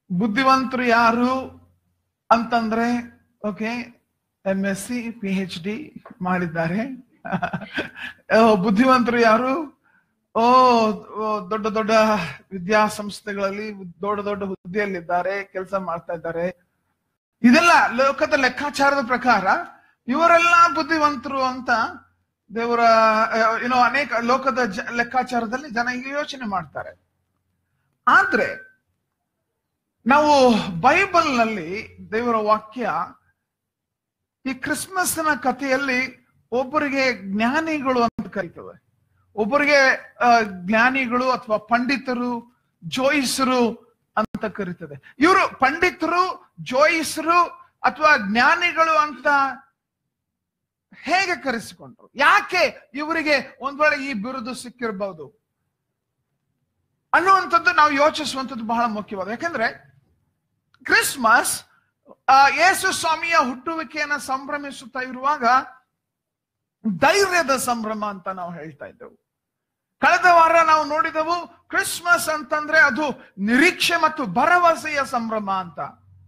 ಬುದ್ಧಿವಂತರು ಯಾರು ಅಂತಂದ್ರೆ okay M S C P H D ಮಾಡಿದ್ದಾರೆ ಓ, ಬುದ್ಧಿವಂತರು ಯಾರು ಓ ಓ, ದೊಡ್ಡ ದೊಡ್ಡ ವಿದ್ಯಾಸಂಸ್ಥೆಗಳಲ್ಲಿ ದೊಡ್ಡ ದೊಡ್ಡ ಹುದ್ದೆಯಲ್ಲಿದ್ದಾರೆ ಕೆಲಸ ಮಾಡ್ತಾ ಇದ್ದಾರೆ ಇದೆಲ್ಲ ಲೋಕದ ಲೆಕ್ಕಾಚಾರದ ಪ್ರಕಾರ ಇವರೆಲ್ಲ ಬುದ್ಧಿವಂತರು ಅಂತ ದೇವರ ಏನೋ ಅನೇಕ ಲೋಕದ ಜ- ಲೆಕ್ಕಾಚಾರದಲ್ಲಿ ಜನ ಈಗ ಯೋಚನೆ ಮಾಡ್ತಾರೆ ಆದ್ರೆ ನಾವು ಬೈಬಲ್ ನಲ್ಲಿ ದೇವರ ವಾಕ್ಯ ಈ ಕ್ರಿಸ್ಮಸ್ನ ಕಥೆಯಲ್ಲಿ ಒಬ್ಬರಿಗೆ ಜ್ಞಾನಿಗಳು ಅಂತ ಕರೀತದೆ ಒಬ್ಬರಿಗೆ ಆ, ಜ್ಞಾನಿಗಳು ಅಥವಾ ಪಂಡಿತರು ಜೋಯಿಸರು ಅಂತ ಕರೀತದೆ ಇವರು ಪಂಡಿತರು ಜೋಯಿಸರು ಅಥವಾ ಜ್ಞಾನಿಗಳು ಅಂತ ಹೇಗೆ ಕರೆಸಿಕೊಂಡ್ರು ಯಾಕೆ ಇವರಿಗೆ ಒಂದ್ ವೇಳೆ ಈ ಬಿರುದು ಸಿಕ್ಕಿರಬಹುದು ಅನ್ನುವಂಥದ್ದು ನಾವು ಯೋಚಿಸುವಂಥದ್ದು ಬಹಳ ಮುಖ್ಯವಾದ ಯಾಕಂದ್ರೆ ಕ್ರಿಸ್ಮಸ್ ಆ, ಯೇಸು ಸ್ವಾಮಿಯ ಹುಟ್ಟುವಿಕೆಯನ್ನ ಸಂಭ್ರಮಿಸುತ್ತಾ ಇರುವಾಗ ಧೈರ್ಯದ ಸಂಭ್ರಮ ಅಂತ ನಾವು ಹೇಳ್ತಾ ಇದ್ದೆವು ಕಳೆದ ವಾರ ನಾವು ನೋಡಿದೆವು ಕ್ರಿಸ್ಮಸ್ ಅಂತಂದ್ರೆ ಅದು ನಿರೀಕ್ಷೆ ಮತ್ತು ಭರವಸೆಯ ಸಂಭ್ರಮ ಅಂತ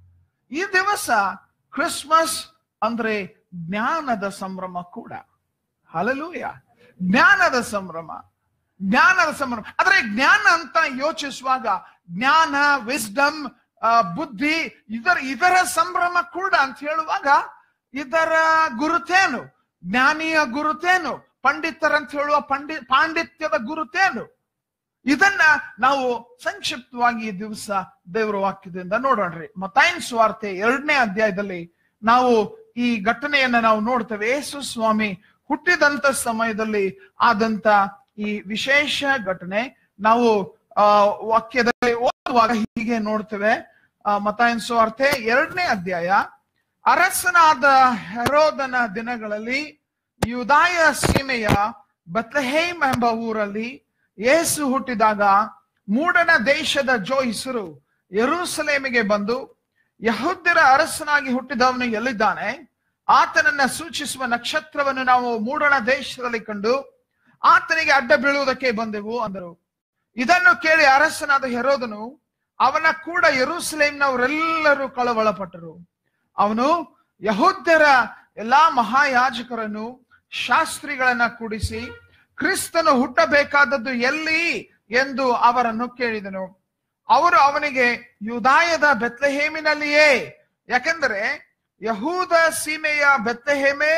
ಈ ದಿವಸ ಕ್ರಿಸ್ಮಸ್ ಅಂದ್ರೆ ಜ್ಞಾನದ ಸಂಭ್ರಮ ಕೂಡ ಹಲಲೂಯ ಜ್ಞಾನದ ಸಂಭ್ರಮ ಜ್ಞಾನದ ಸಂಭ್ರಮ ಆದ್ರೆ ಜ್ಞಾನ ಅಂತ ಯೋಚಿಸುವಾಗ ಜ್ಞಾನ ವಿಸ್ಡಮ್ ಬುದ್ಧಿ ಇದರ ಇದರ ಸಂಭ್ರಮ ಕೂಡ ಅಂತ ಹೇಳುವಾಗ ಇದರ ಗುರುತೇನು ಜ್ಞಾನಿಯ ಗುರುತೇನು ಪಂಡಿತರಂತ ಹೇಳುವ ಪಂಡಿ ಪಾಂಡಿತ್ಯದ ಗುರುತೇನು ಇದನ್ನ ನಾವು ಸಂಕ್ಷಿಪ್ತವಾಗಿ ಈ ದಿವಸ ದೇವರ ವಾಕ್ಯದಿಂದ ನೋಡೋಣ್ರಿ ಮತಾಯಿನ್ ಸ್ವಾರ್ತೆ ಎರಡನೇ ಅಧ್ಯಾಯದಲ್ಲಿ ನಾವು ಈ ಘಟನೆಯನ್ನ ನಾವು ನೋಡ್ತೇವೆ ಯೇಸು ಸ್ವಾಮಿ ಹುಟ್ಟಿದಂತ ಸಮಯದಲ್ಲಿ ಆದಂತ ಈ ವಿಶೇಷ ಘಟನೆ ನಾವು ಆ ವಾಕ್ಯದಲ್ಲಿ ಓದುವಾಗ ಹೀಗೆ ನೋಡ್ತೇವೆ ಆ ಮತಾಯಿನ್ ಸ್ವಾರ್ತೆ ಎರಡನೇ ಅಧ್ಯಾಯ ಅರಸನಾದ ಹೆರೋದನ ದಿನಗಳಲ್ಲಿ ಯುದಾಯ ಸೀಮೆಯ ಬತ್ಲಹೇಮ್ ಎಂಬ ಊರಲ್ಲಿ ಯೇಸು ಹುಟ್ಟಿದಾಗ ಮೂಡನ ದೇಶದ ಜೋಯಿಸರು ಯೆರೂಸಲೇಮಿಗೆ ಬಂದು ಯಹೂದ್ಯರ ಅರಸನಾಗಿ ಹುಟ್ಟಿದವನು ಎಲ್ಲಿದ್ದಾನೆ ಆತನನ್ನ ಸೂಚಿಸುವ ನಕ್ಷತ್ರವನ್ನು ನಾವು ಮೂಡಣ ದೇಶದಲ್ಲಿ ಕಂಡು ಆತನಿಗೆ ಅಡ್ಡ ಬೀಳುವುದಕ್ಕೆ ಬಂದೆವು ಅಂದರು ಇದನ್ನು ಕೇಳಿ ಅರಸನಾದ ಹೆರೋದನು ಅವನ ಕೂಡ ಯೆರೂಸಲೇಮ್ನವರೆಲ್ಲರೂ ಕಳವಳಪಟ್ಟರು ಅವನು ಯಹೂದ್ಯರ ಎಲ್ಲಾ ಮಹಾಯಾಜಕರನ್ನು ಶಾಸ್ತ್ರಿಗಳನ್ನ ಕೂಡಿಸಿ ಕ್ರಿಸ್ತನು ಹುಟ್ಟಬೇಕಾದದ್ದು ಎಲ್ಲಿ ಎಂದು ಅವರನ್ನು ಕೇಳಿದನು ಅವರು ಅವನಿಗೆ ಯುದಾಯದ ಬೆತ್ಲೆಹೇಮಿನಲ್ಲಿಯೇ ಯಾಕೆಂದರೆ ಯಹೂದ ಸೀಮೆಯ ಬೆತ್ಲೆಹೇಮೆ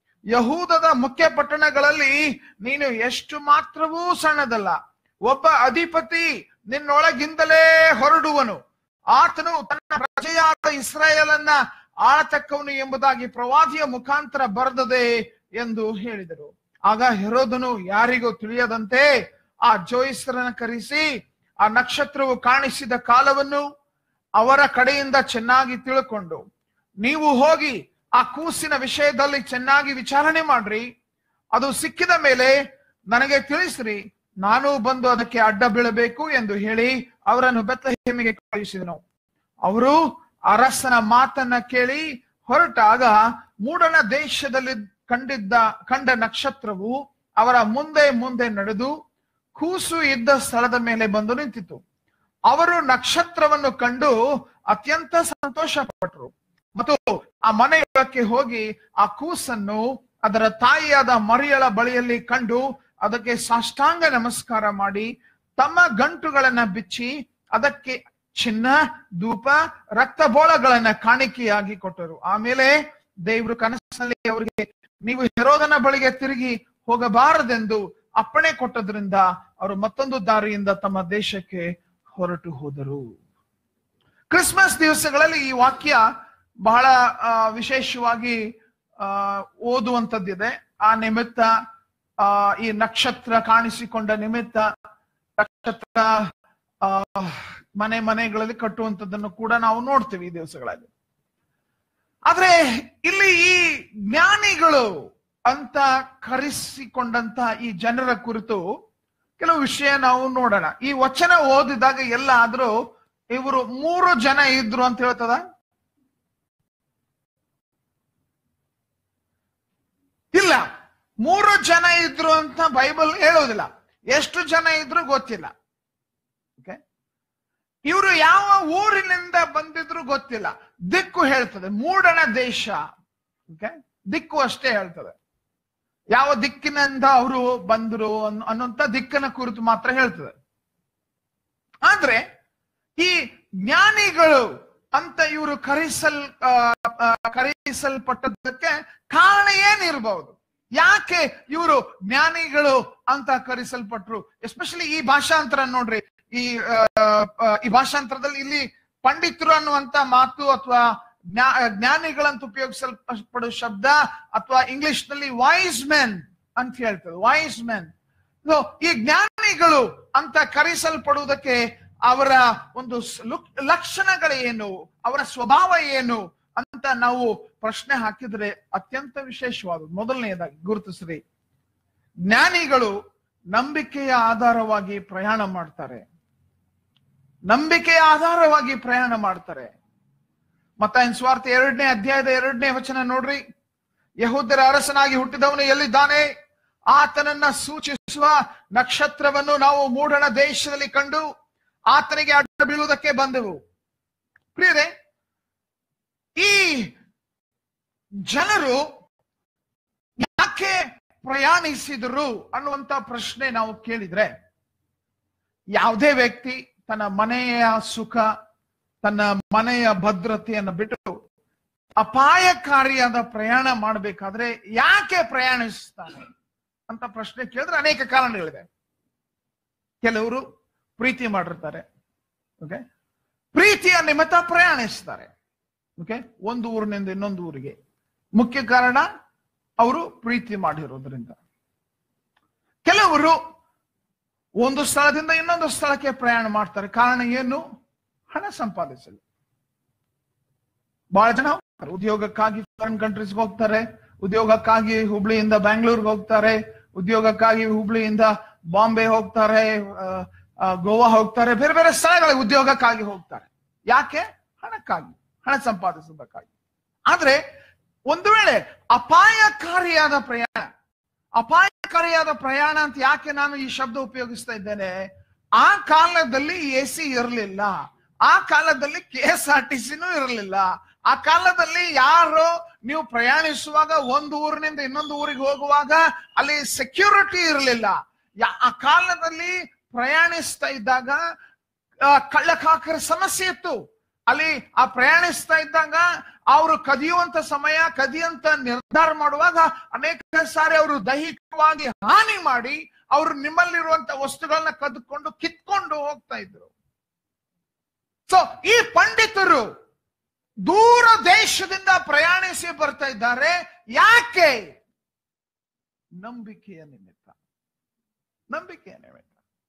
ಯಹೂದದ ಮುಖ್ಯ ಪಟ್ಟಣಗಳಲ್ಲಿ ನೀನು ಎಷ್ಟು ಮಾತ್ರವೂ ಸಣ್ಣದಲ್ಲ ಒಬ್ಬ ಅಧಿಪತಿ ನಿನ್ನೊಳಗಿಂದಲೇ ಹೊರಡುವನು ಆತನು ತನ್ನ ಪ್ರಜೆಯಾದ ಇಸ್ರಾಯೇಲನ್ನ ಆಳತಕ್ಕವನು ಎಂಬುದಾಗಿ ಪ್ರವಾದಿಯ ಮುಖಾಂತರ ಬರೆದದೆ ಎಂದು ಹೇಳಿದರು ಆಗ ಹೆರೋದನು ಯಾರಿಗೂ ತಿಳಿಯದಂತೆ ಆ ಜೋಯಿಸರನ್ನ ಕರೆಸಿ ಆ ನಕ್ಷತ್ರವು ಕಾಣಿಸಿದ ಕಾಲವನ್ನು ಅವರ ಕಡೆಯಿಂದ ಚೆನ್ನಾಗಿ ತಿಳ್ಕೊಂಡು ನೀವು ಹೋಗಿ ಆ ಕೂಸಿನ ವಿಷಯದಲ್ಲಿ ಚೆನ್ನಾಗಿ ವಿಚಾರಣೆ ಮಾಡ್ರಿ ಅದು ಸಿಕ್ಕಿದ ಮೇಲೆ ನನಗೆ ತಿಳಿಸ್ರಿ ನಾನು ಬಂದು ಅದಕ್ಕೆ ಅಡ್ಡ ಬೀಳಬೇಕು ಎಂದು ಹೇಳಿ ಅವರನ್ನು ಬೆತ್ತಹೇಮಿಗೆ ಕಳುಹಿಸಿದನು ಅವರು ಅರಸನ ಮಾತನ್ನ ಕೇಳಿ ಹೊರಟಾಗ ಮೂಡನ ದೇಶದಲ್ಲಿ ಕಂಡಿದ್ದ ಕಂಡ ನಕ್ಷತ್ರವು ಅವರ ಮುಂದೆ ಮುಂದೆ ನಡೆದು ಕೂಸು ಇದ್ದ ಸ್ಥಳದ ಮೇಲೆ ಬಂದು ನಿಂತಿತು ಅವರು ನಕ್ಷತ್ರವನ್ನು ಕಂಡು ಅತ್ಯಂತ ಸಂತೋಷ ಪಟ್ಟರು ಮತ್ತು ಆ ಮನೆಯೊಳಕ್ಕೆ ಹೋಗಿ ಆ ಕೂಸನ್ನು ಅದರ ತಾಯಿಯಾದ ಮರಿಯಳ ಬಳಿಯಲ್ಲಿ ಕಂಡು ಅದಕ್ಕೆ ಸಾಷ್ಟಾಂಗ ನಮಸ್ಕಾರ ಮಾಡಿ ತಮ್ಮ ಗಂಟುಗಳನ್ನ ಬಿಚ್ಚಿ ಅದಕ್ಕೆ ಚಿನ್ನ ಧೂಪ ರಕ್ತಬೋಳಗಳನ್ನ ಕಾಣಿಕೆಯಾಗಿ ಕೊಟ್ಟರು ಆಮೇಲೆ ದೇವರು ಕನಸಿನಲ್ಲಿ ಅವರಿಗೆ ನೀವು ಹೆರೋದನ ಬಳಿಗೆ ತಿರುಗಿ ಹೋಗಬಾರದೆಂದು ಅಪ್ಪಣೆ ಕೊಟ್ಟದ್ರಿಂದ ಅವರು ಮತ್ತೊಂದು ದಾರಿಯಿಂದ ತಮ್ಮ ದೇಶಕ್ಕೆ ಹೊರಟು ಹೋದರು ಕ್ರಿಸ್ಮಸ್ ದಿವಸಗಳಲ್ಲಿ ಈ ವಾಕ್ಯ ಬಹಳ ಆ, ವಿಶೇಷವಾಗಿ ಆ, ಓದುವಂತದ್ದಿದೆ ಆ ನಿಮಿತ್ತ ಆ ಈ ನಕ್ಷತ್ರ ಕಾಣಿಸಿಕೊಂಡ ನಿಮಿತ್ತ ನಕ್ಷತ್ರ ಆ ಮನೆ ಮನೆಗಳಲ್ಲಿ ಕಟ್ಟುವಂತದ್ದನ್ನು ಕೂಡ ನಾವು ನೋಡ್ತೀವಿ ಈ ದಿವಸಗಳಲ್ಲಿ ಆದ್ರೆ ಇಲ್ಲಿ ಈ ಜ್ಞಾನಿಗಳು ಅಂತ ಕರೆಸಿಕೊಂಡಂತ ಈ ಜನರ ಕುರಿತು ಕೆಲವು ವಿಷಯ ನಾವು ನೋಡೋಣ ಈ ವಚನ ಓದಿದಾಗ ಎಲ್ಲ ಆದ್ರೂ ಇವರು ಮೂರು ಜನ ಇದ್ರು ಅಂತ ಹೇಳ್ತದ ಇಲ್ಲ ಮೂರು ಜನ ಇದ್ರು ಅಂತ ಬೈಬಲ್ ಹೇಳೋದಿಲ್ಲ ಎಷ್ಟು ಜನ ಇದ್ರು ಗೊತ್ತಿಲ್ಲ ಓಕೆ ಇವರು ಯಾವ ಊರಿನಿಂದ ಬಂದಿದ್ರು ಗೊತ್ತಿಲ್ಲ ದಿಕ್ಕು ಹೇಳ್ತದೆ ಮೂಡಣ ದೇಶ ಓಕೆ ದಿಕ್ಕು ಅಷ್ಟೇ ಹೇಳ್ತದೆ ಯಾವ ದಿಕ್ಕಿನಿಂದ ಅವರು ಬಂದ್ರು ಅನ್ನೋ- ಅನ್ನುವಂತ ದಿಕ್ಕನ್ನ ಕುರಿತು ಮಾತ್ರ ಹೇಳ್ತದೆ ಆದ್ರೆ ಈ ಜ್ಞಾನಿಗಳು ಅಂತ ಇವರು ಕರೆಸಲ್ ಆ, ಆ, ಕರೆಯಿಸಲ್ಪಟ್ಟದಕ್ಕೆ ಕಾರಣ ಏನಿರಬಹುದು ಯಾಕೆ ಇವರು ಜ್ಞಾನಿಗಳು ಅಂತ ಕರೆಸಲ್ಪಟ್ರು ಎಸ್ಪೆಷಲಿ ಈ ಭಾಷಾಂತರ ನೋಡ್ರಿ ಈ ಆ, ಆ, ಈ ಭಾಷಾಂತರದಲ್ಲಿ ಇಲ್ಲಿ ಪಂಡಿತರು ಅನ್ನುವಂತ ಮಾತು ಅಥವಾ ಜ್ಞಾನಿಗಳಂತ ಉಪಯೋಗಿಸಲ್ಪಡುವ ಶಬ್ದ ಅಥವಾ ಇಂಗ್ಲಿಷ್ ನಲ್ಲಿ ವಾಯ್ಸ್ ಮೆನ್ ಅಂತ ಹೇಳ್ತದೆ ವಾಯ್ಸ್ ಮೆನ್ ಈ ಜ್ಞಾನಿಗಳು ಅಂತ ಕರೆಸಲ್ಪಡುವುದಕ್ಕೆ ಅವರ ಒಂದು ಸ್- ಲುಕ್- ಲಕ್ಷಣಗಳೇನು ಅವರ ಸ್ವಭಾವ ಏನು ಅಂತ ನಾವು ಪ್ರಶ್ನೆ ಹಾಕಿದ್ರೆ ಅತ್ಯಂತ ವಿಶೇಷವಾದದ್ದು ಮೊದಲನೆಯದಾಗಿ ಗುರುತಿಸ್ರಿ ಜ್ಞಾನಿಗಳು ನಂಬಿಕೆಯ ಆಧಾರವಾಗಿ ಪ್ರಯಾಣ ಮಾಡ್ತಾರೆ ನಂಬಿಕೆಯ ಆಧಾರವಾಗಿ ಪ್ರಯಾಣ ಮಾಡ್ತಾರೆ ಮತ್ತ ಸ್ವಾರ್ಥ ಎರಡನೇ ಅಧ್ಯಾಯದ ಎರಡನೇ ವಚನ ನೋಡ್ರಿ ಯಹೂದರ ಅರಸನಾಗಿ ಹುಟ್ಟಿದವನು ಎಲ್ಲಿದ್ದಾನೆ ಆತನನ್ನ ಸೂಚಿಸುವ ನಕ್ಷತ್ರವನ್ನು ನಾವು ಮೂಡಣ ದೇಶದಲ್ಲಿ ಕಂಡು ಆತನಿಗೆ ಅಡ್ಡ ಬೀಳುವುದಕ್ಕೆ ಬಂದೆವು ಪ್ರಿಯರೇ ಈ ಜನರು ಯಾಕೆ ಪ್ರಯಾಣಿಸಿದರು ಅನ್ನುವಂತ ಪ್ರಶ್ನೆ ನಾವು ಕೇಳಿದ್ರೆ ಯಾವುದೇ ವ್ಯಕ್ತಿ ತನ್ನ ಮನೆಯ ಸುಖ ತನ್ನ ಮನೆಯ ಭದ್ರತೆಯನ್ನು ಬಿಟ್ಟು ಅಪಾಯಕಾರಿಯಾದ ಪ್ರಯಾಣ ಮಾಡಬೇಕಾದ್ರೆ ಯಾಕೆ ಪ್ರಯಾಣಿಸ್ತಾನೆ ಅಂತ ಪ್ರಶ್ನೆ ಕೇಳಿದ್ರೆ ಅನೇಕ ಕಾರಣಗಳಿವೆ ಕೆಲವರು ಪ್ರೀತಿ ಮಾಡಿರ್ತಾರೆ ಓಕೆ ಪ್ರೀತಿಯ ನಿಮಿತ್ತ ಪ್ರಯಾಣಿಸ್ತಾರೆ ಓಕೆ ಒಂದು ಊರಿನಿಂದ ಇನ್ನೊಂದು ಊರಿಗೆ ಮುಖ್ಯ ಕಾರಣ ಅವರು ಪ್ರೀತಿ ಮಾಡಿರೋದ್ರಿಂದ ಕೆಲವರು ಒಂದು ಸ್ಥಳದಿಂದ ಇನ್ನೊಂದು ಸ್ಥಳಕ್ಕೆ ಪ್ರಯಾಣ ಮಾಡ್ತಾರೆ ಕಾರಣ ಏನು ಹಣ ಸಂಪಾದಿಸಲು ಬಹಳ ಜನ ಹೋಗ್ತಾರೆ ಉದ್ಯೋಗಕ್ಕಾಗಿ ಫಾರಿನ್ ಕಂಟ್ರೀಸ್ ಹೋಗ್ತಾರೆ ಉದ್ಯೋಗಕ್ಕಾಗಿ ಹುಬ್ಳಿಯಿಂದ ಬ್ಯಾಂಗ್ಳೂರ್ಗೆ ಹೋಗ್ತಾರೆ ಉದ್ಯೋಗಕ್ಕಾಗಿ ಹುಬ್ಳಿಯಿಂದ ಬಾಂಬೆ ಹೋಗ್ತಾರೆ ಆ, ಆ, ಗೋವಾ ಹೋಗ್ತಾರೆ ಬೇರೆ ಬೇರೆ ಸ್ಥಳಗಳಿಗೆ ಉದ್ಯೋಗಕ್ಕಾಗಿ ಹೋಗ್ತಾರೆ ಯಾಕೆ ಹಣಕ್ಕಾಗಿ ಹಣ ಸಂಪಾದಿಸೋದಕ್ಕಾಗಿ ಆದ್ರೆ ಒಂದು ವೇಳೆ ಅಪಾಯಕಾರಿಯಾದ ಪ್ರಯಾಣ ಅಪಾಯಕಾರಿಯಾದ ಪ್ರಯಾಣ ಅಂತ ಯಾಕೆ ನಾನು ಈ ಶಬ್ದ ಉಪಯೋಗಿಸ್ತಾ ಇದ್ದೇನೆ ಆ ಕಾಲದಲ್ಲಿ ಎ ಸಿ ಇರಲಿಲ್ಲ ಆ ಕಾಲದಲ್ಲಿ ಕೆ ಎಸ್ ಆರ್ ಟಿ ಸಿನೂ ಇರಲಿಲ್ಲ ಆ ಕಾಲದಲ್ಲಿ ಯಾರು ನೀವು ಪ್ರಯಾಣಿಸುವಾಗ ಒಂದು ಊರಿನಿಂದ ಇನ್ನೊಂದು ಊರಿಗೆ ಹೋಗುವಾಗ ಅಲ್ಲಿ ಸೆಕ್ಯೂರಿಟಿ ಇರಲಿಲ್ಲ ಆ ಕಾಲದಲ್ಲಿ ಪ್ರಯಾಣಿಸ್ತಾ ಇದ್ದಾಗ ಆ, ಕಳ್ಳಕಾಕರ ಸಮಸ್ಯೆ ಇತ್ತು ಅಲ್ಲಿ ಆ ಪ್ರಯಾಣಿಸ್ತಾ ಇದ್ದಾಗ ಅವರು ಕದಿಯುವಂತ ಸಮಯ ಕದಿಯಂತ ನಿರ್ಧಾರ ಮಾಡುವಾಗ ಅನೇಕ ಸಾರಿ ಅವರು ದೈಹಿಕವಾಗಿ ಹಾನಿ ಮಾಡಿ ಅವರು ನಿಮ್ಮಲ್ಲಿರುವಂತ ವಸ್ತುಗಳನ್ನ ಕದ್ಕೊಂಡು ಕಿತ್ಕೊಂಡು ಹೋಗ್ತಾ ಇದ್ರು ಸೊ ಈ ಪಂಡಿತರು ದೂರ ದೇಶದಿಂದ ಪ್ರಯಾಣಿಸಿ ಬರ್ತಾ ಇದ್ದಾರೆ ಯಾಕೆ ನಂಬಿಕೆಯ ನಿಮಿತ್ತ ನಂಬಿಕೆಯ ನಿಮಿತ್ತ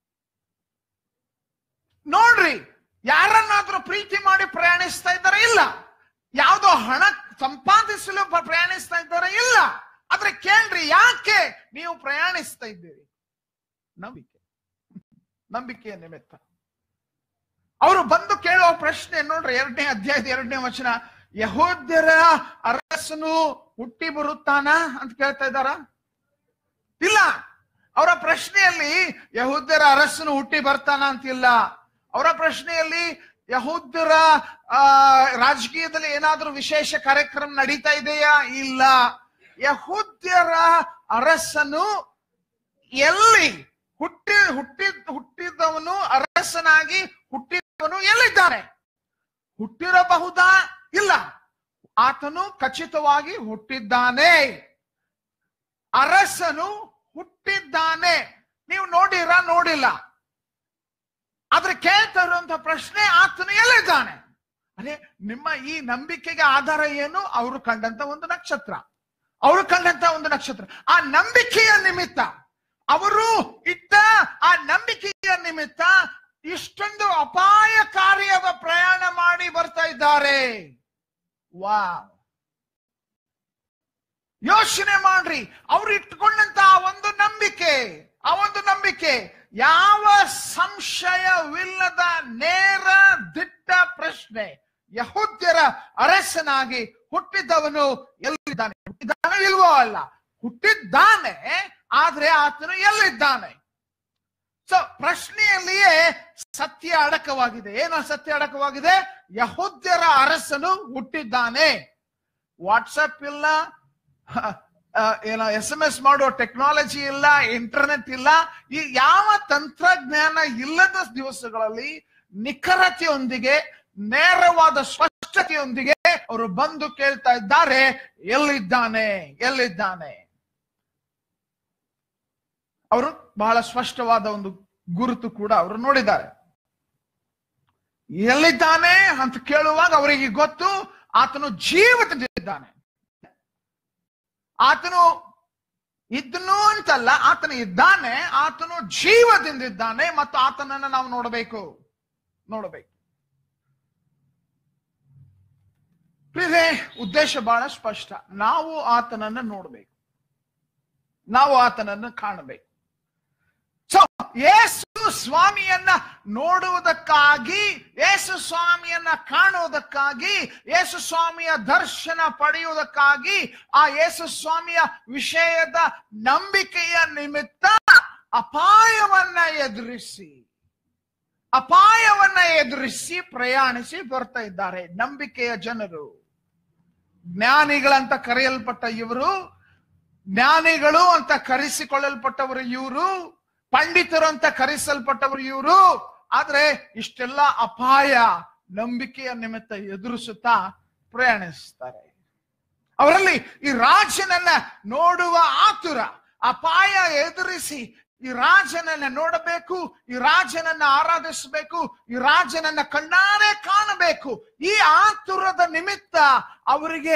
ನೋಡ್ರಿ ಯಾರನ್ನಾದ್ರೂ ಪ್ರೀತಿ ಮಾಡಿ ಪ್ರಯಾಣಿಸ್ತಾ ಇದ್ದಾರೆ ಇಲ್ಲ ಯಾವುದೋ ಹಣ ಸಂಪಾದಿಸಲು ಪ್ರ- ಪ್ರಯಾಣಿಸ್ತಾ ಇದ್ದಾರೆ ಇಲ್ಲ ಆದ್ರೆ ಕೇಳ್ರಿ ಯಾಕೆ ನೀವು ಪ್ರಯಾಣಿಸ್ತಾ ಇದ್ದೀರಿ ನಂಬಿಕೆ ನಂಬಿಕೆಯ ನಿಮಿತ್ತ ಅವರು ಬಂದು ಕೇಳುವ ಪ್ರಶ್ನೆ ನೋಡ್ರಿ ಎರಡನೇ ಅಧ್ಯಾಯದ ಎರಡನೇ ವಚನ ಯಹೋದ್ಯರ ಅರಸನು ಹುಟ್ಟಿ ಬರುತ್ತಾನ ಅಂತ ಕೇಳ್ತಾ ಇದ್ದಾರ ಇಲ್ಲ ಅವರ ಪ್ರಶ್ನೆಯಲ್ಲಿ ಯಹೂದ್ಯರ ಅರಸನು ಹುಟ್ಟಿ ಬರ್ತಾನ ಅಂತಿಲ್ಲ ಅವರ ಪ್ರಶ್ನೆಯಲ್ಲಿ ಯಹೂದ್ಯರ ಆ ರಾಜಕೀಯದಲ್ಲಿ ಏನಾದ್ರೂ ವಿಶೇಷ ಕಾರ್ಯಕ್ರಮ ನಡೀತಾ ಇದೆಯಾ ಇಲ್ಲ ಯಹೂದ್ಯರ ಅರಸನು ಎಲ್ಲಿ ಹುಟ್ಟಿ ಹುಟ್ಟಿ ಹುಟ್ಟಿದವನು ಅರಸನಾಗಿ ಹುಟ್ಟಿದವನು ಎಲ್ಲಿದ್ದಾನೆ ಹುಟ್ಟಿರಬಹುದಾ ಇಲ್ಲ ಆತನು ಖಚಿತವಾಗಿ ಹುಟ್ಟಿದ್ದಾನೆ ಅರಸನು ಹುಟ್ಟಿದ್ದಾನೆ ನೀವು ನೋಡಿರ ನೋಡಿಲ್ಲ ಆದ್ರೆ ಕೇಳ್ತಾ ಇರುವಂತ ಪ್ರಶ್ನೆ ಆತನು ಎಲ್ಲಿದ್ದಾನೆ ಅರೆ ನಿಮ್ಮ ಈ ನಂಬಿಕೆಗೆ ಆಧಾರ ಏನು ಅವರು ಕಂಡಂತ ಒಂದು ನಕ್ಷತ್ರ ಅವರು ಕಂಡಂತ ಒಂದು ನಕ್ಷತ್ರ ಆ ನಂಬಿಕೆಯ ನಿಮಿತ್ತ ಅವರು ಇದ್ದ ಆ ನಂಬಿಕೆಯ ನಿಮಿತ್ತ ಇಷ್ಟೊಂದು ಅಪಾಯಕಾರಿಯಾದ ಪ್ರಯಾಣ ಮಾಡಿ ಬರ್ತಾ ಇದ್ದಾರೆ ವಾ ಯೋಚನೆ ಮಾಡ್ರಿ ಅವ್ರು ಇಟ್ಕೊಂಡಂತ ಆ ಒಂದು ನಂಬಿಕೆ ಆ ಒಂದು ನಂಬಿಕೆ ಯಾವ ಸಂಶಯವಿಲ್ಲದ ನೇರ ದಿಟ್ಟ ಪ್ರಶ್ನೆ ಯಹೂದ್ಯರ ಅರಸನಾಗಿ ಹುಟ್ಟಿದವನು ಎಲ್ಲಿದ್ದಾನೆ ಹುಟ್ಟಿದ್ದಾನೆ ಇಲ್ವೋ ಅಲ್ಲ ಹುಟ್ಟಿದ್ದಾನೆ ಆದ್ರೆ ಆತನು ಎಲ್ಲಿದ್ದಾನೆ ಸೊ ಪ್ರಶ್ನೆಯಲ್ಲಿಯೇ ಸತ್ಯ ಅಡಕವಾಗಿದೆ ಏನು ಸತ್ಯ ಅಡಕವಾಗಿದೆ ಯಹೂದ್ಯರ ಅರಸನು ಹುಟ್ಟಿದ್ದಾನೆ ವಾಟ್ಸಪ್ ಇಲ್ಲ ಹ, ಆ, ಏನೋ ಎಸ್ ಎಂ ಎಸ್ ಮಾಡೋ ಟೆಕ್ನಾಲಜಿ ಇಲ್ಲ ಇಂಟರ್ನೆಟ್ ಇಲ್ಲ ಈ ಯಾವ ತಂತ್ರಜ್ಞಾನ ಇಲ್ಲದ ದಿವಸಗಳಲ್ಲಿ ನಿಖರತೆಯೊಂದಿಗೆ ನೇರವಾದ ಸ್ಪಷ್ಟತೆಯೊಂದಿಗೆ ಅವರು ಬಂದು ಕೇಳ್ತಾ ಇದ್ದಾರೆ ಎಲ್ಲಿದ್ದಾನೆ ಎಲ್ಲಿದ್ದಾನೆ ಅವರು ಬಹಳ ಸ್ಪಷ್ಟವಾದ ಒಂದು ಗುರುತು ಕೂಡ ಅವರು ನೋಡಿದ್ದಾರೆ ಎಲ್ಲಿದ್ದಾನೆ ಅಂತ ಕೇಳುವಾಗ ಅವರಿಗೆ ಗೊತ್ತು ಆತನು ಜೀವಿತದಿದ್ದಾನೆ ಆತನು ಇದ್ದನು ಅಂತಲ್ಲ ಆತನು ಇದ್ದಾನೆ ಆತನು ಜೀವದಿಂದಿದ್ದಾನೆ ಮತ್ತು ಆತನನ್ನ ನಾವು ನೋಡಬೇಕು ನೋಡಬೇಕು ಪ್ರಿಯರೇ ಉದ್ದೇಶ ಬಹಳ ಸ್ಪಷ್ಟ ನಾವು ಆತನನ್ನ ನೋಡಬೇಕು ನಾವು ಆತನನ್ನ ಕಾಣಬೇಕು ಸೊ ಯೇಸು ಸ್ವಾಮಿಯನ್ನ ನೋಡುವುದಕ್ಕಾಗಿ ಯೇಸು ಸ್ವಾಮಿಯನ್ನ ಕಾಣುವುದಕ್ಕಾಗಿ ಯೇಸು ಸ್ವಾಮಿಯ ದರ್ಶನ ಪಡೆಯುವುದಕ್ಕಾಗಿ ಆ ಯೇಸು ಸ್ವಾಮಿಯ ವಿಷಯದ ನಂಬಿಕೆಯ ನಿಮಿತ್ತ ಅಪಾಯವನ್ನ ಎದುರಿಸಿ ಅಪಾಯವನ್ನ ಎದುರಿಸಿ ಪ್ರಯಾಣಿಸಿ ಬರ್ತಾ ಇದ್ದಾರೆ ನಂಬಿಕೆಯ ಜನರು ಜ್ಞಾನಿಗಳಂತ ಕರೆಯಲ್ಪಟ್ಟ ಇವರು ಜ್ಞಾನಿಗಳು ಅಂತ ಕರೆಸಿಕೊಳ್ಳಲ್ಪಟ್ಟವರು ಇವರು ಪಂಡಿತರು ಅಂತ ಕರೆಸಲ್ಪಟ್ಟವರು ಇವರು ಆದ್ರೆ ಇಷ್ಟೆಲ್ಲ ಅಪಾಯ ನಂಬಿಕೆಯ ನಿಮಿತ್ತ ಎದುರಿಸುತ್ತಾ ಪ್ರಯಾಣಿಸ್ತಾರೆ ಅವರಲ್ಲಿ ಈ ರಾಜನನ್ನ ನೋಡುವ ಆತುರ ಅಪಾಯ ಎದುರಿಸಿ ಈ ರಾಜನನ್ನ ನೋಡಬೇಕು ಈ ರಾಜನನ್ನ ಆರಾಧಿಸಬೇಕು ಈ ರಾಜನನ್ನ ಕಣ್ಣಾರೆ ಕಾಣಬೇಕು ಈ ಆತುರದ ನಿಮಿತ್ತ ಅವರಿಗೆ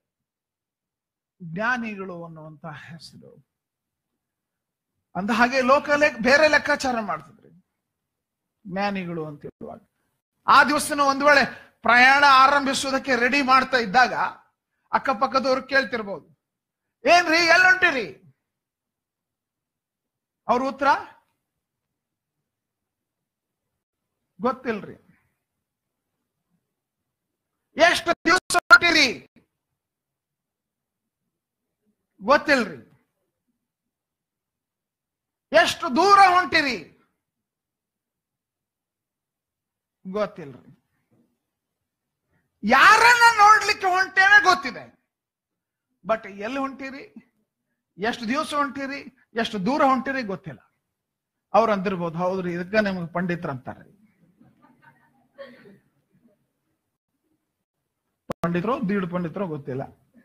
ಜ್ಞಾನಿಗಳು ಅನ್ನುವಂತ ಹೆಸರು ಅಂದ ಹಾಗೆ ಲೋಕ ಲೆಕ್ಕ ಬೇರೆ ಲೆಕ್ಕಾಚಾರ ಮಾಡ್ತಿದ್ರಿ ಜ್ಞಾನಿಗಳು ಅಂತ ಹೇಳುವಾಗ ಆ ದಿವಸನ ಒಂದ್ ವೇಳೆ ಪ್ರಯಾಣ ಆರಂಭಿಸುವುದಕ್ಕೆ ರೆಡಿ ಮಾಡ್ತಾ ಇದ್ದಾಗ ಅಕ್ಕಪಕ್ಕದವ್ರು ಕೇಳ್ತಿರ್ಬೋದು ಏನ್ರಿ ಎಲ್ಲುಂಟಿರಿ ಅವ್ರ ಉತ್ತರ ಗೊತ್ತಿಲ್ರಿ ಎಷ್ಟು ದಿವಸ ಹೊಂಟಿರಿ ಗೊತ್ತಿಲ್ರಿ ಎಷ್ಟು ದೂರ ಹೊಂಟಿರಿ ಗೊತ್ತಿಲ್ರಿ ಯಾರನ್ನ ನೋಡ್ಲಿಕ್ಕೆ ಹೊಂಟೇನೆ ಗೊತ್ತಿದೆ ಬಟ್ ಎಲ್ಲಿ ಹೊಂಟಿರಿ ಎಷ್ಟು ದಿವಸ ಹೊಂಟಿರಿ ಎಷ್ಟು ದೂರ ಹೊಂಟಿರಿ ಗೊತ್ತಿಲ್ಲ ಅವ್ರು ಅಂದಿರ್ಬೋದು ಹೌದ್ರಿ ಇದಕ್ಕ ನಿಮ್ಗೆ ಪಂಡಿತರ ಅಂತಾರೆ ಪಂಡಿತರು ದೀಡ್ ಪಂಡಿತರು ಗೊತ್ತಿಲ್ಲ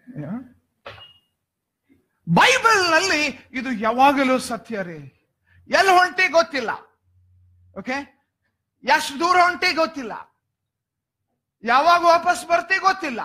ಬೈಬಲ್ ನಲ್ಲಿ ಇದು ಯಾವಾಗಲೂ ಸತ್ಯ ರೀ ಎಲ್ಲಿ ಹೊಂಟಿ ಗೊತ್ತಿಲ್ಲ ಓಕೆ ಎಷ್ಟು ದೂರ ಹೊಂಟಿ ಗೊತ್ತಿಲ್ಲ ಯಾವಾಗ ವಾಪಸ್ ಬರ್ತಿ ಗೊತ್ತಿಲ್ಲ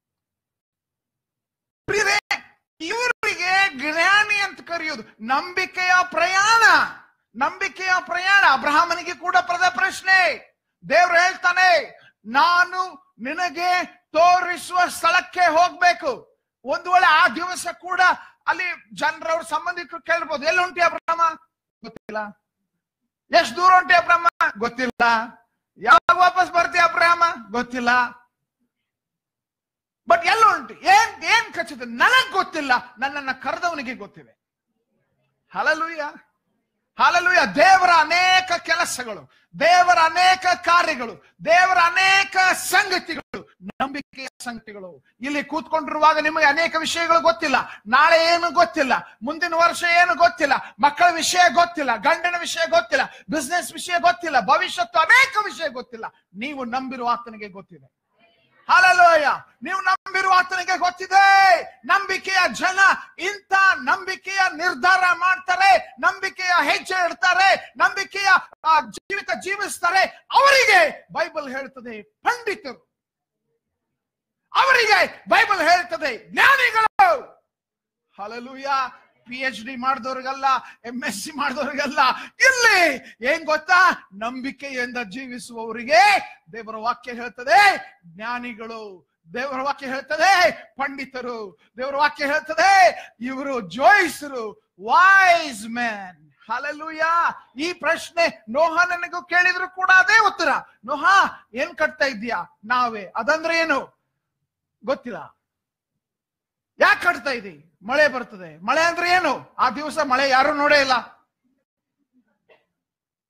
ಪ್ರಿಯರೇ, ಇವರಿಗೆ ಜ್ಞಾನಿ ಅಂತ ಕರೆಯೋದು ನಂಬಿಕೆಯ ಪ್ರಯಾಣ ನಂಬಿಕೆಯ ಪ್ರಯಾಣ ಅಬ್ರಹಾಮನಿಗೆ ಕೂಡ ಪದ ಪ್ರಶ್ನೆ ದೇವ್ರು ಹೇಳ್ತಾನೆ ನಾನು ನಿನಗೆ ತೋರಿಸುವ ಸ್ಥಳಕ್ಕೆ ಹೋಗ್ಬೇಕು ಒಂದು ವೇಳೆ ಆ ದಿವಸ ಕೂಡ ಅಲ್ಲಿ ಜನರವ್ರ ಸಂಬಂಧಿಕರು ಕೇಳ್ಬೋದು ಎಲ್ಲಿ ಉಂಟಿ ಅಬ್ರಹ್ಮ ಗೊತ್ತಿಲ್ಲ ಎಷ್ಟು ದೂರ ಉಂಟಿ ಅಬ್ರಹ್ಮ ಗೊತ್ತಿಲ್ಲ ಯಾವಾಗ ವಾಪಸ್ ಬರ್ತೀಯ ಅಬ್ರಹ್ಮ ಗೊತ್ತಿಲ್ಲ ಬಟ್ ಎಲ್ಲ ಉಂಟು ಏನ್ ಏನ್ ಖಚಿತ ನನಗ್ ಗೊತ್ತಿಲ್ಲ ನನ್ನನ್ನ ಕರೆದವನಿಗೆ ಗೊತ್ತಿದೆ ಹಲಲುಯ್ಯ ಹಾಲಲುಯ ದೇವರ ಅನೇಕ ಕೆಲಸಗಳು ದೇವರ ಅನೇಕ ಕಾರ್ಯಗಳು ದೇವರ ಅನೇಕ ಸಂಗತಿಗಳು ನಂಬಿಕೆಯ ಸಂಗತಿಗಳು ಇಲ್ಲಿ ಕೂತ್ಕೊಂಡಿರುವಾಗ ನಿಮಗೆ ಅನೇಕ ವಿಷಯಗಳು ಗೊತ್ತಿಲ್ಲ ನಾಳೆ ಏನು ಗೊತ್ತಿಲ್ಲ ಮುಂದಿನ ವರ್ಷ ಏನು ಗೊತ್ತಿಲ್ಲ ಮಕ್ಕಳ ವಿಷಯ ಗೊತ್ತಿಲ್ಲ ಗಂಡನ ವಿಷಯ ಗೊತ್ತಿಲ್ಲ ಬಿಸ್ನೆಸ್ ವಿಷಯ ಗೊತ್ತಿಲ್ಲ ಭವಿಷ್ಯತ್ತು ಅನೇಕ ವಿಷಯ ಗೊತ್ತಿಲ್ಲ ನೀವು ನಂಬಿರುವ ಆತನಿಗೆ ಗೊತ್ತಿದೆ ಹಾಲಲೋಯ ನೀವು ನಂಬಿರುವ ಆತನಿಗೆ ಗೊತ್ತಿದೆ ನಂಬಿಕೆಯ ಜನ ಇಂಥ ನಂಬಿಕೆಯ ನಿರ್ಧಾರ ಮಾಡ್ತಾರೆ ನಂಬಿಕೆಯ ಹೆಜ್ಜೆ ಇಡ್ತಾರೆ ನಂಬಿಕೆಯ ಆ, ಜೀವಿತ ಜೀವಿಸ್ತಾರೆ ಅವರಿಗೆ ಬೈಬಲ್ ಹೇಳ್ತದೆ ಪಂಡಿತರು ಅವರಿಗೆ ಬೈಬಲ್ ಹೇಳ್ತದೆ ಜ್ಞಾನಿಗಳು ಹಲಲುಯ ಪಿ ಎಚ್ ಡಿ ಮಾಡಿದವ್ರಿಗಲ್ಲ ಎಂ ಎಸ್ ಸಿ ಮಾಡಿದವ್ರಿಗಲ್ಲ ಇಲ್ಲಿ ಏನ್ ಗೊತ್ತಾ ನಂಬಿಕೆಯಿಂದ ಜೀವಿಸುವವರಿಗೆ ದೇವರ ವಾಕ್ಯ ಹೇಳ್ತದೆ ಜ್ಞಾನಿಗಳು ದೇವರ ವಾಕ್ಯ ಹೇಳ್ತದೆ ಪಂಡಿತರು ದೇವರ ವಾಕ್ಯ ಹೇಳ್ತದೆ ಇವರು ಜೋಯಿಸರು ವಾಯ್ಸ್ ಮ್ಯಾನ್ ಹಲಲುಯ ಈ ಪ್ರಶ್ನೆ ನೋಹ ನನಗೂ ಕೇಳಿದ್ರು ಕೂಡ ಅದೇ ಉತ್ತರ ನೋಹ ಏನ್ ಕಟ್ತಾ ಇದ್ದೀಯಾ ನಾವೇ ಅದಂದ್ರೆ ಏನು ಗೊತ್ತಿಲ್ಲ ಯಾಕೆ ಕಟ್ತಾ ಇದ್ದೀ ಮಳೆ ಬರ್ತದೆ ಮಳೆ ಅಂದ್ರೆ ಏನು ಆ ದಿವಸ ಮಳೆ ಯಾರು ನೋಡೇ ಇಲ್ಲ